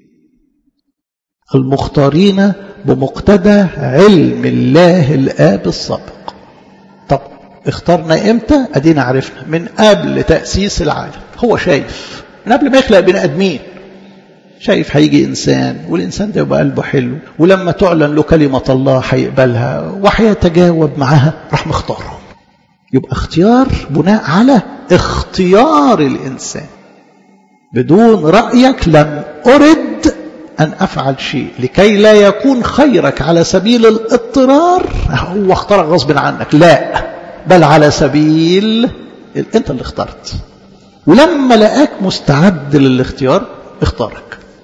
المختارين بمقتضى علم الله الآب السابق طب اخترنا امتى ادينا عرفنا من قبل تأسيس العالم هو شايف من قبل ما يخلق بني ادمين شايف هيجي إنسان والإنسان ده يبقى قلبه حلو ولما تعلن له كلمة الله هيقبلها وهيتجاوب معاها راح مختاره يبقى اختيار بناء على اختيار الإنسان بدون رأيك لم أرد أن أفعل شيء لكي لا يكون خيرك على سبيل الاضطرار هو اختارك غصب عنك لا بل على سبيل انت اللي اخترت ولما لقاك مستعد للاختيار اختارك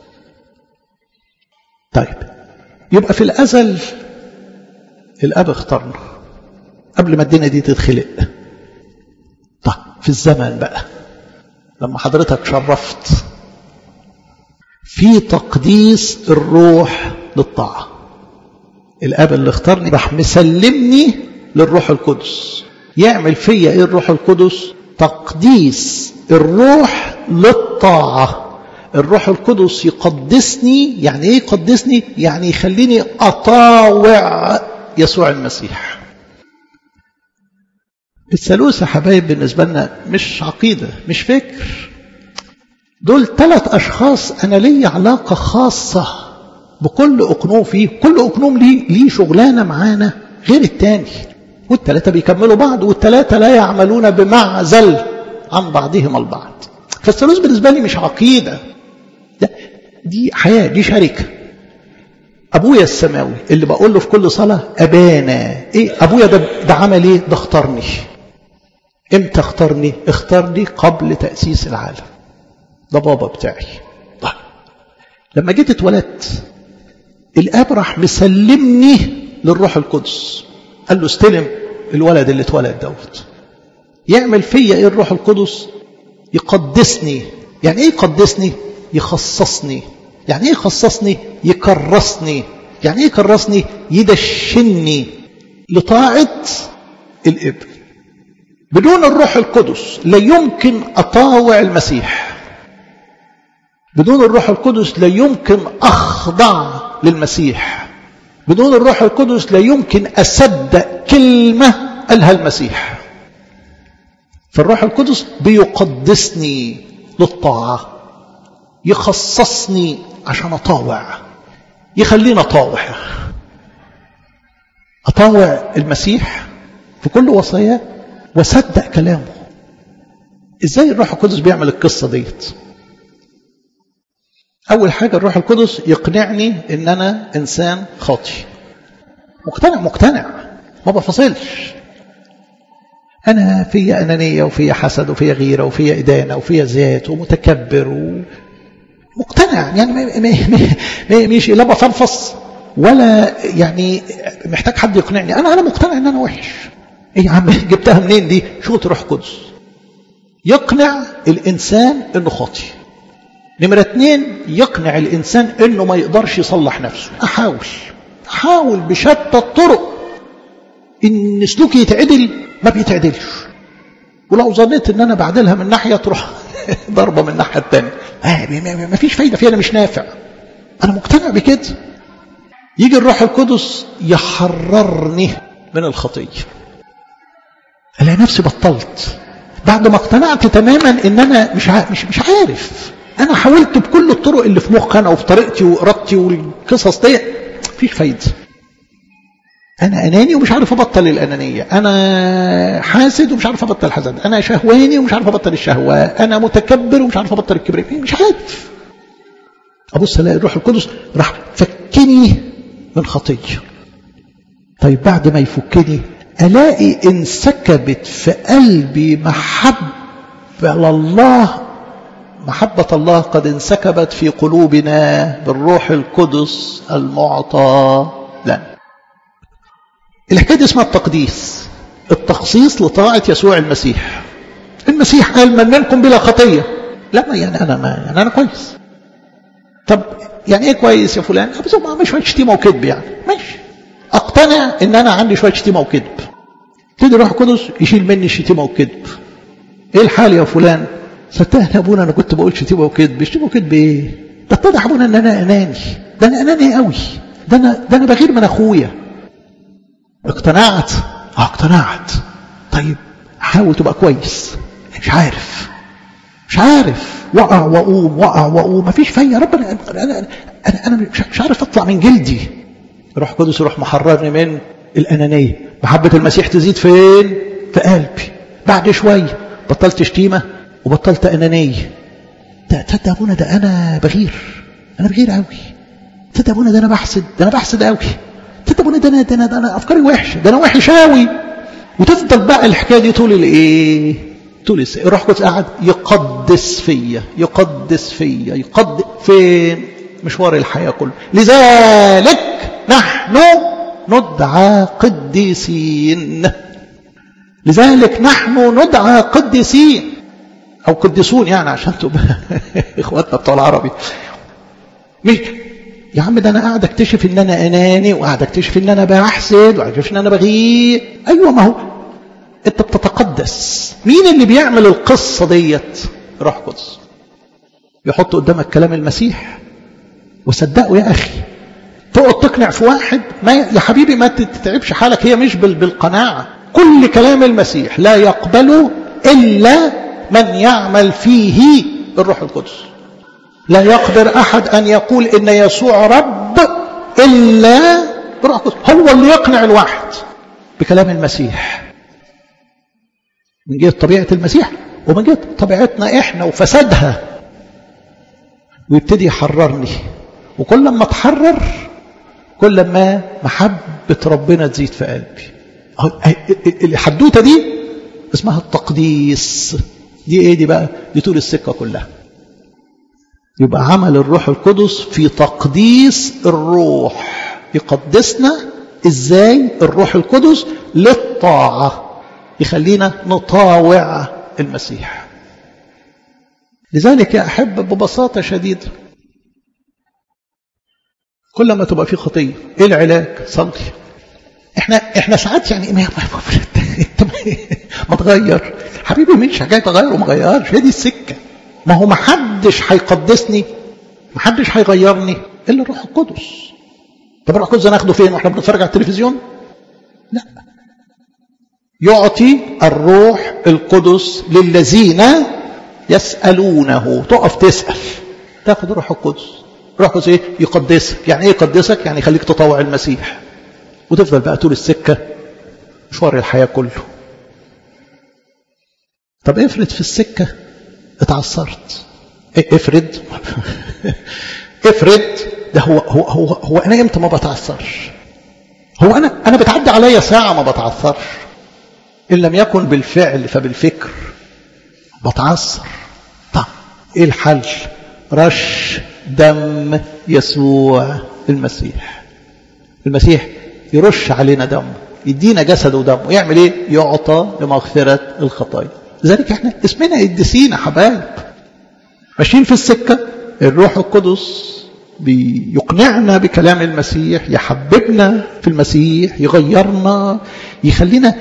طيب يبقى في الأزل الأب اختارنا قبل ما الدنيا دي تتخلق طيب في الزمن بقى لما حضرتك شرفت في تقديس الروح للطاعة الأب اللي اختارني راح مسلمني للروح القدس يعمل فيا ايه الروح القدس تقديس الروح للطاعه الروح القدس يقدسني يعني ايه يقدسني يعني يخليني اطاوع يسوع المسيح الثالوث يا حبايب بالنسبه لنا مش عقيده مش فكر دول ثلاث اشخاص انا لي علاقه خاصه بكل اقنوم فيه كل اقنوم ليه ليه شغلانه معانا غير التاني والثلاثه بيكملوا بعض والثلاثه لا يعملون بمعزل عن بعضهم البعض فالثالوث بالنسبه لي مش عقيده ده دي حياة دي شركة أبويا السماوي اللي بقول له في كل صلاة أبانا إيه أبويا ده, ده عمل إيه ده اختارني إمتى اختارني اختارني قبل تأسيس العالم ده بابا بتاعي طيب لما جيت اتولدت الاب راح مسلمني للروح القدس قال له استلم الولد اللي اتولد دوت يعمل فيا ايه الروح القدس يقدسني يعني ايه يقدسني يخصصني يعني ايه يخصصني يكرسني يعني ايه يكرسني يدشني لطاعة الابن بدون الروح القدس لا يمكن اطاوع المسيح بدون الروح القدس لا يمكن اخضع للمسيح بدون الروح القدس لا يمكن اصدق كلمه قالها المسيح فالروح القدس بيقدسني للطاعه يخصصني عشان اطاوع يخليني اطاوع اطاوع المسيح في كل وصاياه واصدق كلامه ازاي الروح القدس بيعمل القصه ديت اول حاجه الروح القدس يقنعني ان انا انسان خاطي مقتنع مقتنع ما بفصلش انا فيا انانيه وفيا حسد وفيا غيره وفيا ادانه وفيا ذات ومتكبر و... مقتنع يعني ما ما ما مش لا بفلفص ولا يعني محتاج حد يقنعني انا انا مقتنع ان انا وحش ايه يا عم جبتها منين دي شو روح قدس يقنع الانسان انه خاطي نمرة اتنين يقنع الانسان انه ما يقدرش يصلح نفسه احاول احاول بشتى الطرق ان سلوكي يتعدل ما بيتعدلش ولو ظنيت ان انا بعدلها من ناحيه تروح ضربه من الناحيه الثانيه آه ما فيش فايده فيها انا مش نافع انا مقتنع بكده يجي الروح القدس يحررني من الخطيه الاقي نفسي بطلت بعد ما اقتنعت تماما ان انا مش مش مش عارف انا حاولت بكل الطرق اللي في مخي انا وفي طريقتي وارادتي والقصص دي مفيش فايده انا اناني ومش عارف ابطل الانانيه انا حاسد ومش عارف ابطل الحسد انا شهواني ومش عارف ابطل الشهوه انا متكبر ومش عارف ابطل الكبرياء مش عارف ابص الاقي الروح القدس راح فكني من خطيه طيب بعد ما يفكني الاقي انسكبت في قلبي محبه لله محبه الله قد انسكبت في قلوبنا بالروح القدس المعطى لنا الحكايه دي اسمها التقديس التخصيص لطاعه يسوع المسيح المسيح قال من منكم بلا خطيه لا يعني انا ما يعني انا كويس طب يعني ايه كويس يا فلان بس ما شويه شتيمه وكذب يعني ماشي اقتنع ان انا عندي شويه شتيمه وكذب تدي روح القدس يشيل مني الشتيمه والكذب ايه الحال يا فلان صدقني يا ابونا انا كنت بقول شتيمه وكذب شتيمه وكذب ايه ده اتضح ابونا ان انا اناني ده انا اناني قوي ده انا ده انا بغير من اخويا اقتنعت اه اقتنعت طيب حاول تبقى كويس مش عارف مش عارف وقع واقوم وقع واقوم مفيش فايده ربنا انا انا انا مش عارف اطلع من جلدي روح قدس يروح محررني من الانانيه محبه المسيح تزيد فين في قلبي بعد شويه بطلت شتيمه وبطلت انانيه ده تصدق ابونا ده انا بغير انا بغير قوي تصدق ابونا ده انا بحسد ده انا بحسد قوي تصدق ابونا ده انا ده انا, ده أنا افكاري وحشه ده انا وحش قوي وتفضل بقى الحكايه دي طول الايه طول الس... الروح القدس قاعد يقدس فيا يقدس فيا يقدس فين مشوار الحياه كله لذلك نحن ندعى قديسين لذلك نحن ندعى قديسين او قديسون يعني عشان تبقى اخواتنا بتوع العربي مش يا عم ده انا قاعد اكتشف ان انا اناني وقاعد اكتشف ان انا بحسد وقاعد اكتشف ان انا بغير ايوه ما هو انت بتتقدس مين اللي بيعمل القصه ديت روح قدس يحط قدامك كلام المسيح وصدقه يا اخي تقعد تقنع في واحد ما يا حبيبي ما تتعبش حالك هي مش بالقناعه كل كلام المسيح لا يقبله الا من يعمل فيه الروح القدس لا يقدر احد ان يقول ان يسوع رب الا بالروح القدس هو اللي يقنع الواحد بكلام المسيح من جهه طبيعه المسيح ومن جهه طبيعتنا احنا وفسادها ويبتدي يحررني وكل ما اتحرر كل ما محبه ربنا تزيد في قلبي الحدوته دي اسمها التقديس دي ايه دي بقى دي طول السكه كلها يبقى عمل الروح القدس في تقديس الروح يقدسنا ازاي الروح القدس للطاعة يخلينا نطاوع المسيح لذلك يا أحب ببساطة شديدة كل ما تبقى في خطية ايه العلاج صلي احنا احنا ساعات يعني ما ما تغير حبيبي مش حكايه تغير وما غيرش هي دي السكه ما هو ما حدش هيقدسني ما حدش هيغيرني الا الروح القدس طب الروح القدس ناخده فين واحنا بنتفرج على التلفزيون لا يعطي الروح القدس للذين يسألونه تقف تسأل تاخد الروح القدس الروح القدس ايه يقدسك يعني ايه يقدسك يعني يخليك تطوع المسيح وتفضل بقى طول السكة مشوار الحياة كله طب افرض في السكة اتعثرت افرض افرض ده هو هو هو, هو انا امتى ما بتعثرش هو انا انا بتعدي عليا ساعه ما بتعثرش ان لم يكن بالفعل فبالفكر بتعثر طب ايه الحل رش دم يسوع المسيح المسيح يرش علينا دمه يدينا جسده ودمه يعمل ايه يعطى لمغفره الخطايا لذلك احنا اسمنا قديسين حبايب ماشيين في السكه الروح القدس بيقنعنا بكلام المسيح يحببنا في المسيح يغيرنا يخلينا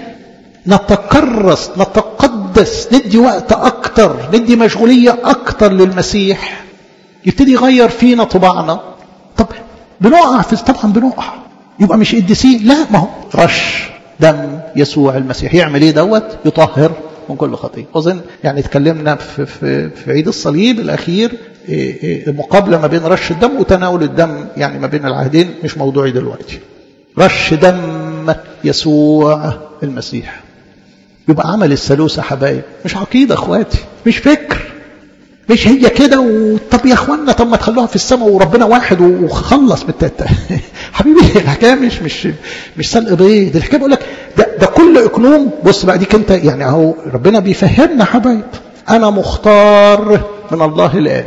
نتكرس نتقدس ندي وقت أكتر ندي مشغولية أكتر للمسيح يبتدي يغير فينا طباعنا طب بنقع في طبعا بنقع يبقى مش قديسين لا ما هو رش دم يسوع المسيح يعمل ايه دوت يطهر من كل خطيه اظن يعني اتكلمنا في, في, في عيد الصليب الاخير المقابله ما بين رش الدم وتناول الدم يعني ما بين العهدين مش موضوعي دلوقتي رش دم يسوع المسيح يبقى عمل الثالوث يا حبايب مش عقيده اخواتي مش فكر مش هي كده طب يا اخوانا طب ما تخلوها في السماء وربنا واحد وخلص بالتالت حبيبي الحكايه مش مش مش سلق بيض الحكايه بقول لك ده, ده كل اقنوم بص بقى ديك انت يعني اهو ربنا بيفهمنا حبايب انا مختار من الله الاب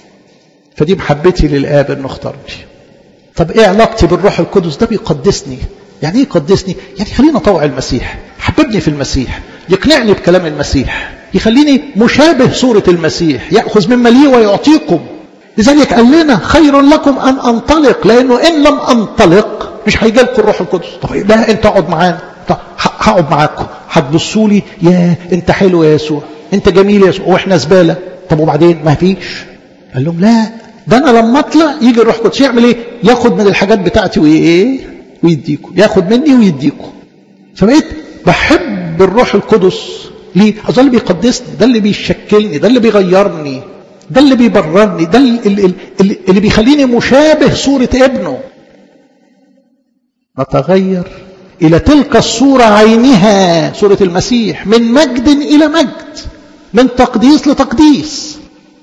فدي محبتي للاب انه اختارني طب ايه علاقتي بالروح القدس ده بيقدسني يعني ايه يقدسني يعني خليني اطوع المسيح حببني في المسيح يقنعني بكلام المسيح يخليني مشابه صورة المسيح يأخذ مما لي ويعطيكم لذلك قال لنا خير لكم أن أنطلق لأنه إن لم أنطلق مش هيجي لكم الروح القدس طب لا أنت اقعد معانا طب هقعد معاكم هتبصوا لي يا أنت حلو يا يسوع أنت جميل يا يسوع وإحنا زبالة طب وبعدين ما فيش قال لهم لا ده أنا لما أطلع يجي الروح القدس يعمل إيه ياخد من الحاجات بتاعتي وإيه ويديكم ياخد مني ويديكم فبقيت بحب الروح القدس ليه؟ ده اللي بيقدسني ده اللي بيشكلني ده اللي بيغيرني ده اللي بيبررني ده اللي, اللي, اللي بيخليني مشابه صورة ابنه نتغير إلى تلك الصورة عينها صورة المسيح من مجد إلى مجد من تقديس لتقديس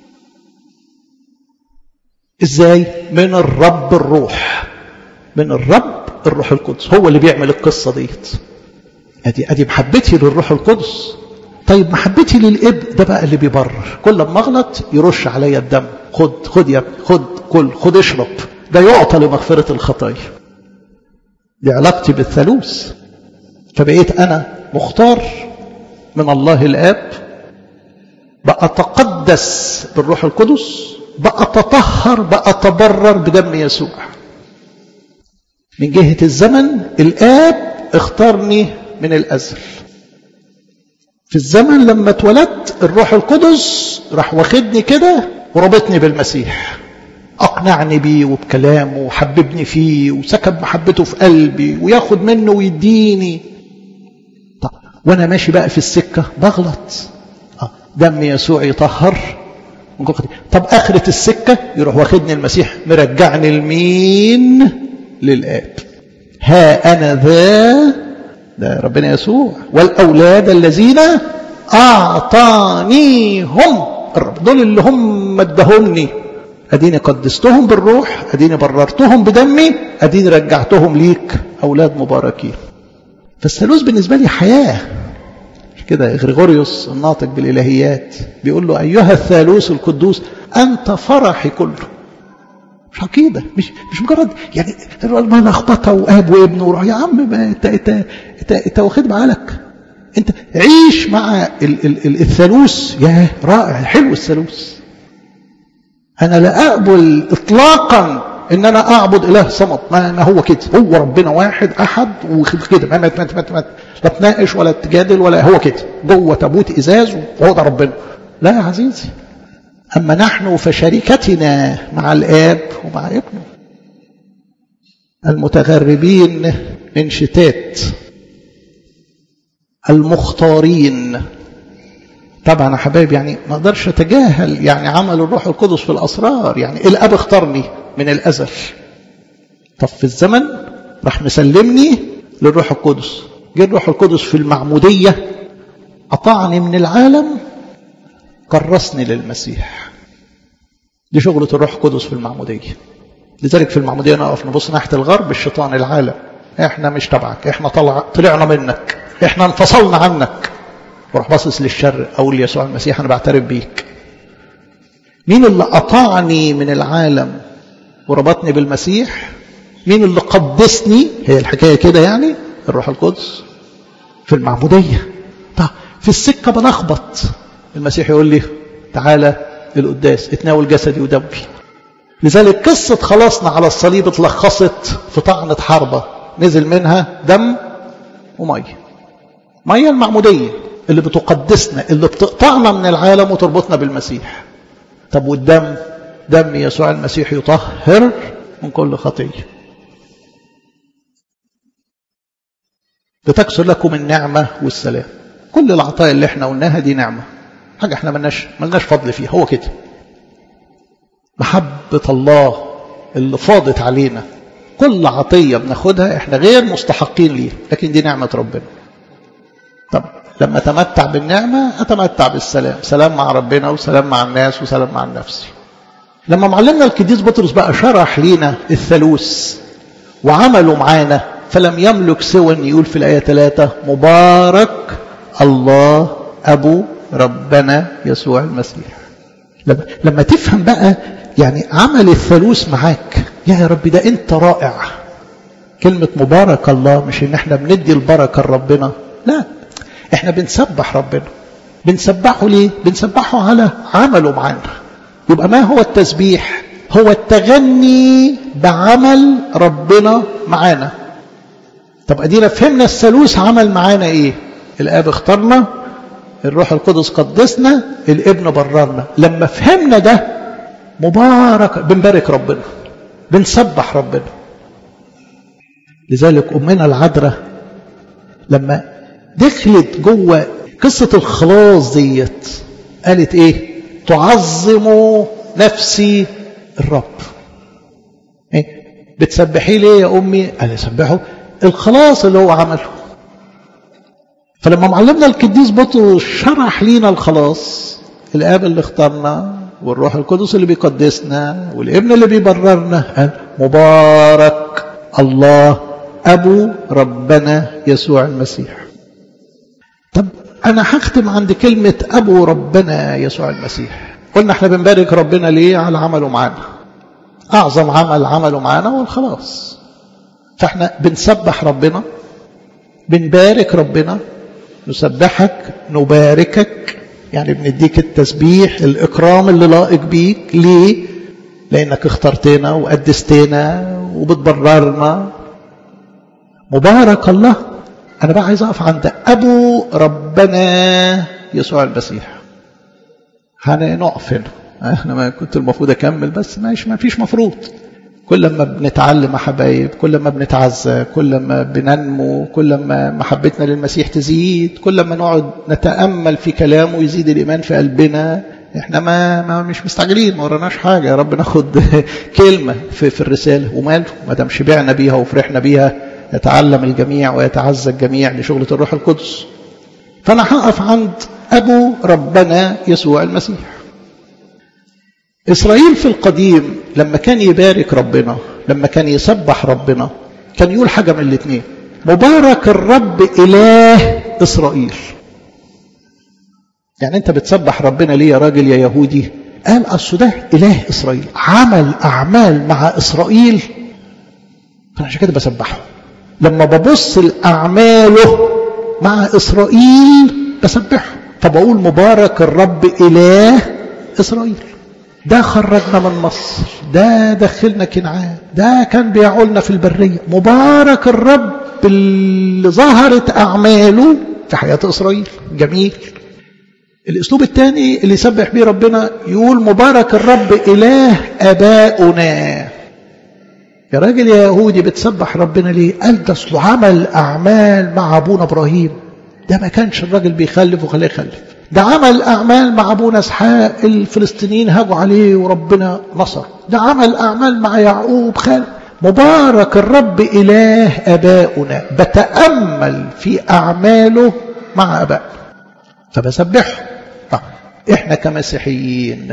إزاي؟ من الرب الروح من الرب الروح القدس هو اللي بيعمل القصة ديت أدي, أدي محبتي للروح القدس طيب محبتي للاب ده بقى اللي بيبرر كل ما اغلط يرش عليا الدم خد خد يا خد كل خد اشرب ده يعطى لمغفرة الخطايا دي علاقتي بالثالوث فبقيت انا مختار من الله الاب بقى تقدس بالروح القدس بقى تطهر بقى تبرر بدم يسوع من جهة الزمن الاب اختارني من الازل في الزمن لما اتولدت الروح القدس راح واخدني كده وربطني بالمسيح أقنعني بيه وبكلامه وحببني فيه وسكب محبته في قلبي وياخد منه ويديني طب وأنا ماشي بقى في السكة بغلط دم يسوع يطهر طب آخرة السكة يروح واخدني المسيح مرجعني لمين للآب ها أنا ذا ده ربنا يسوع والأولاد الذين أعطانيهم الرب دول اللي هم ادهمني أديني قدستهم بالروح أديني بررتهم بدمي أديني رجعتهم ليك أولاد مباركين فالثالوث بالنسبة لي حياة كده غريغوريوس الناطق بالإلهيات بيقول له أيها الثالوث القدوس أنت فرحي كله مش عقيدة مش مش مجرد يعني ما لخبطة واب وابن وروح يا عم ما انت انت انت, انت واخد بالك انت عيش مع ال ال ال الثالوث يا رائع حلو الثالوث انا لا اقبل اطلاقا ان انا اعبد اله صمد ما, ما هو كده هو ربنا واحد احد وكده ما ما ما ما لا تناقش ولا تجادل ولا هو كده جوه تابوت ازاز وهو ده ربنا لا يا عزيزي أما نحن فشركتنا مع الآب ومع ابنه المتغربين من شتات المختارين طبعا يا حبايب يعني ما اقدرش اتجاهل يعني عمل الروح القدس في الاسرار يعني الاب اختارني من الازل طب في الزمن راح مسلمني للروح القدس جه الروح القدس في المعموديه قطعني من العالم كرسني للمسيح دي شغلة الروح القدس في المعمودية لذلك في المعمودية نقف نبص ناحية الغرب الشيطان العالم احنا مش تبعك احنا طلع طلعنا منك احنا انفصلنا عنك وروح باصص للشر اقول ليسوع المسيح انا بعترف بيك مين اللي قطعني من العالم وربطني بالمسيح مين اللي قدسني هي الحكايه كده يعني الروح القدس في المعموديه طب في السكه بلخبط المسيح يقول لي تعالى للقداس اتناول جسدي ودمي لذلك قصة خلاصنا على الصليب اتلخصت في طعنة حربة نزل منها دم ومية مية المعمودية اللي بتقدسنا اللي بتقطعنا من العالم وتربطنا بالمسيح طب والدم دم يسوع المسيح يطهر من كل خطية لتكسر لكم النعمة والسلام كل العطايا اللي احنا قلناها دي نعمة حاجة احنا ملناش, ملناش فضل فيها هو كده محبة الله اللي فاضت علينا كل عطية بناخدها احنا غير مستحقين ليها لكن دي نعمة ربنا طب لما اتمتع بالنعمة اتمتع بالسلام سلام مع ربنا وسلام مع الناس وسلام مع النفس لما معلمنا القديس بطرس بقى شرح لينا الثالوث وعملوا معانا فلم يملك سوى ان يقول في الآية 3 مبارك الله أبو ربنا يسوع المسيح لما, لما تفهم بقى يعني عمل الثالوث معاك يا رب ده انت رائع كلمة مبارك الله مش ان احنا بندي البركة لربنا لا احنا بنسبح ربنا بنسبحه ليه بنسبحه على عمله معانا يبقى ما هو التسبيح هو التغني بعمل ربنا معانا طب ادينا فهمنا الثالوث عمل معانا ايه الاب اختارنا الروح القدس قدسنا الابن بررنا لما فهمنا ده مبارك بنبارك ربنا بنسبح ربنا لذلك امنا العذراء لما دخلت جوه قصه الخلاص ديت قالت ايه تعظم نفسي الرب إيه؟ بتسبحي ليه يا امي قال اسبحه الخلاص اللي هو عمله فلما معلمنا القديس بطرس شرح لينا الخلاص الاب اللي اختارنا والروح القدس اللي بيقدسنا والابن اللي بيبررنا قال مبارك الله ابو ربنا يسوع المسيح طب انا هختم عند كلمه ابو ربنا يسوع المسيح قلنا احنا بنبارك ربنا ليه على عمله معانا اعظم عمل عمله معانا هو الخلاص فاحنا بنسبح ربنا بنبارك ربنا نسبحك نباركك يعني بنديك التسبيح الإكرام اللي لائق بيك ليه لأنك اخترتنا وقدستنا وبتبررنا مبارك الله أنا بقى عايز أقف عند أبو ربنا يسوع المسيح هنقف هنا احنا ما كنت المفروض اكمل بس ماشي ما فيش مفروض كل ما بنتعلم يا حبايب كل ما بنتعزى كل ما بننمو كل ما محبتنا للمسيح تزيد كل ما نقعد نتامل في كلامه يزيد الايمان في قلبنا احنا ما, ما مش مستعجلين ما وراناش حاجه يا رب ناخد كلمه في, في الرساله وماله ما دام شبعنا بيها وفرحنا بيها يتعلم الجميع ويتعزى الجميع لشغله الروح القدس فانا هقف عند ابو ربنا يسوع المسيح إسرائيل في القديم لما كان يبارك ربنا لما كان يسبح ربنا كان يقول حاجة من الاثنين مبارك الرب إله إسرائيل يعني انت بتسبح ربنا ليه يا راجل يا يهودي قال اصل ده اله اسرائيل عمل اعمال مع اسرائيل فانا عشان كده بسبحه لما ببص لاعماله مع اسرائيل بسبحه فبقول مبارك الرب اله اسرائيل ده خرجنا من مصر ده دخلنا كنعان ده كان بيعولنا في البرية مبارك الرب اللي ظهرت أعماله في حياة إسرائيل جميل الأسلوب الثاني اللي يسبح بيه ربنا يقول مبارك الرب إله أبائنا يا راجل يا يهودي بتسبح ربنا ليه قال ده اصله عمل أعمال مع أبونا إبراهيم ده ما كانش الراجل بيخلف وخليه يخلف ده عمل أعمال مع أبونا إسحاق الفلسطينيين هاجوا عليه وربنا نصر ده عمل أعمال مع يعقوب خال مبارك الرب إله أبائنا بتأمل في أعماله مع أبائنا فبسبحه طب إحنا كمسيحيين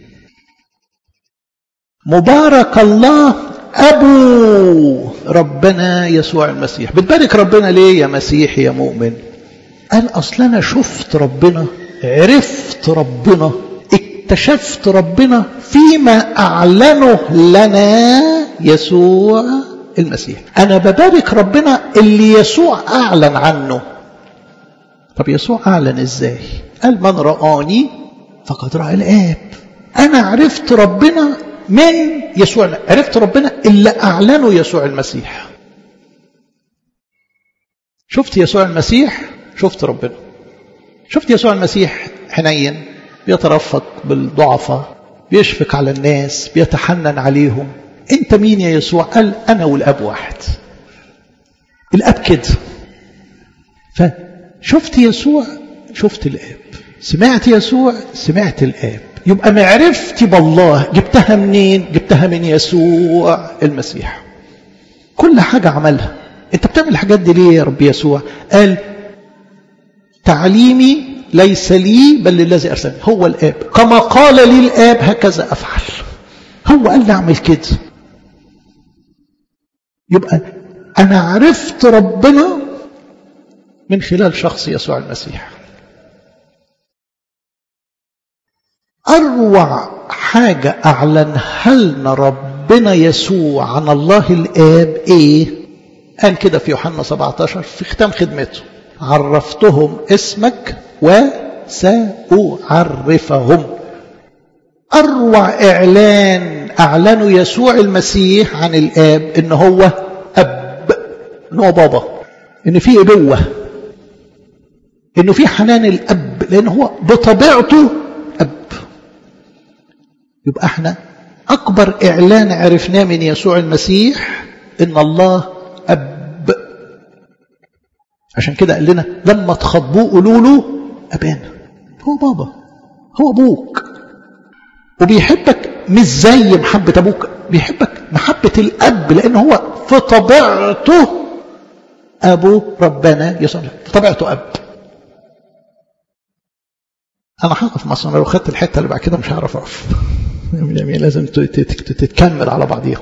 مبارك الله أبو ربنا يسوع المسيح بتبارك ربنا ليه يا مسيحي يا مؤمن قال أصل أنا شفت ربنا عرفت ربنا اكتشفت ربنا فيما أعلنه لنا يسوع المسيح أنا ببارك ربنا اللي يسوع أعلن عنه طب يسوع أعلن إزاي قال من رآني فقد رأى الآب أنا عرفت ربنا من يسوع عرفت ربنا اللي أعلنه يسوع المسيح شفت يسوع المسيح شفت ربنا شفت يسوع المسيح حنين بيترفق بالضعفاء بيشفق على الناس بيتحنن عليهم انت مين يا يسوع قال انا والاب واحد الاب كده فشفت يسوع شفت الاب سمعت يسوع سمعت الاب يبقى معرفتي بالله جبتها منين جبتها من يسوع المسيح كل حاجة عملها انت بتعمل الحاجات دي ليه يا رب يسوع قال تعليمي ليس لي بل للذي أرسلني هو الآب كما قال لي الآب هكذا أفعل هو قال لي أعمل كده يبقى أنا عرفت ربنا من خلال شخص يسوع المسيح أروع حاجة أعلنها لنا ربنا يسوع عن الله الآب إيه؟ قال كده في يوحنا 17 في ختام خدمته عرفتهم اسمك وسأعرفهم أروع إعلان أعلنه يسوع المسيح عن الآب إن هو أب إن هو بابا إن في أبوة إنه في حنان الأب لأن هو بطبيعته أب يبقى احنا أكبر إعلان عرفناه من يسوع المسيح إن الله أب عشان كده قال لنا لما تخاطبوه قولوا له أبانا هو بابا هو أبوك وبيحبك مش زي محبة أبوك بيحبك محبة الأب لأن هو في طبيعته أبو ربنا يسوع في طبيعته أب أنا هقف مثلا لو خدت الحتة اللي بعد كده مش هعرف أقف لازم تتكمل على بعضيها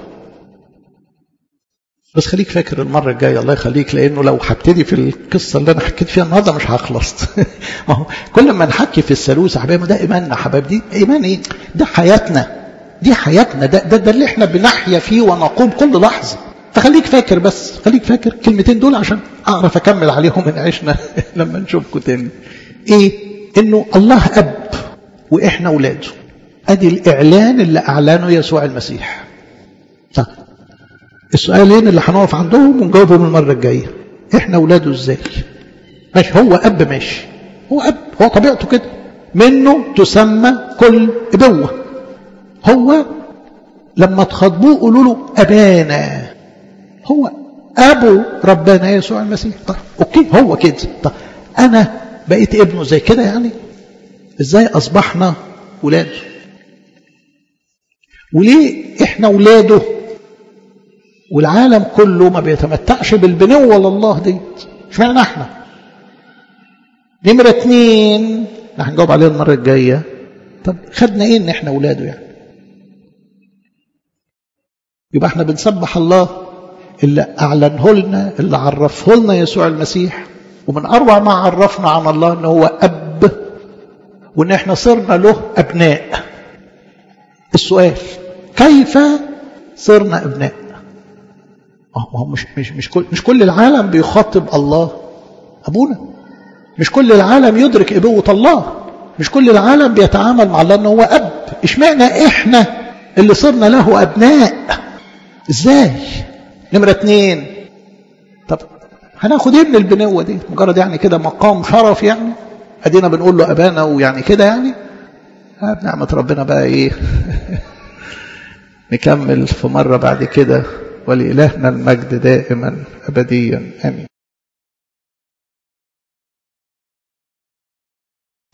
بس خليك فاكر المرة الجاية الله يخليك لأنه لو هبتدي في القصة اللي أنا حكيت فيها النهاردة مش هخلص ما هو كل ما نحكي في الثالوث يا حبايبي ده إيماننا حبايب دي إيمان إيه؟ ده حياتنا دي حياتنا ده, ده, ده اللي احنا بنحيا فيه ونقوم كل لحظة فخليك فاكر بس خليك فاكر كلمتين دول عشان أعرف أكمل عليهم إن عشنا لما نشوفكم تاني إيه؟ إنه الله أب وإحنا أولاده أدي الإعلان اللي أعلنه يسوع المسيح طيب السؤالين اللي هنقف عندهم ونجاوبهم المرة الجاية احنا اولاده ازاي ماشي هو اب ماشي هو اب هو طبيعته كده منه تسمى كل ابوة هو لما تخاطبوه قولوا له ابانا هو ابو ربنا يسوع المسيح طيب اوكي هو كده طيب انا بقيت ابنه زي كده يعني ازاي اصبحنا ولاده وليه احنا ولاده والعالم كله ما بيتمتعش بالبنوة لله دي اشمعنى احنا نمرة اتنين هنجاوب عليها المرة الجاية طب خدنا ايه ان احنا اولاده يعني يبقى احنا بنسبح الله اللي اعلنه لنا اللي عرفه لنا يسوع المسيح ومن اروع ما عرفنا عن الله ان هو اب وان احنا صرنا له ابناء السؤال كيف صرنا ابناء هو مش مش مش كل مش كل العالم بيخاطب الله ابونا مش كل العالم يدرك ابوه الله مش كل العالم بيتعامل مع الله ان هو اب اشمعنى احنا اللي صرنا له ابناء ازاي نمره اتنين طب هناخد ايه من البنوه دي مجرد يعني كده مقام شرف يعني ادينا بنقول له ابانا ويعني كده يعني بنعمه ربنا بقى ايه نكمل في مره بعد كده ولإلهنا المجد دائما أبديا آمين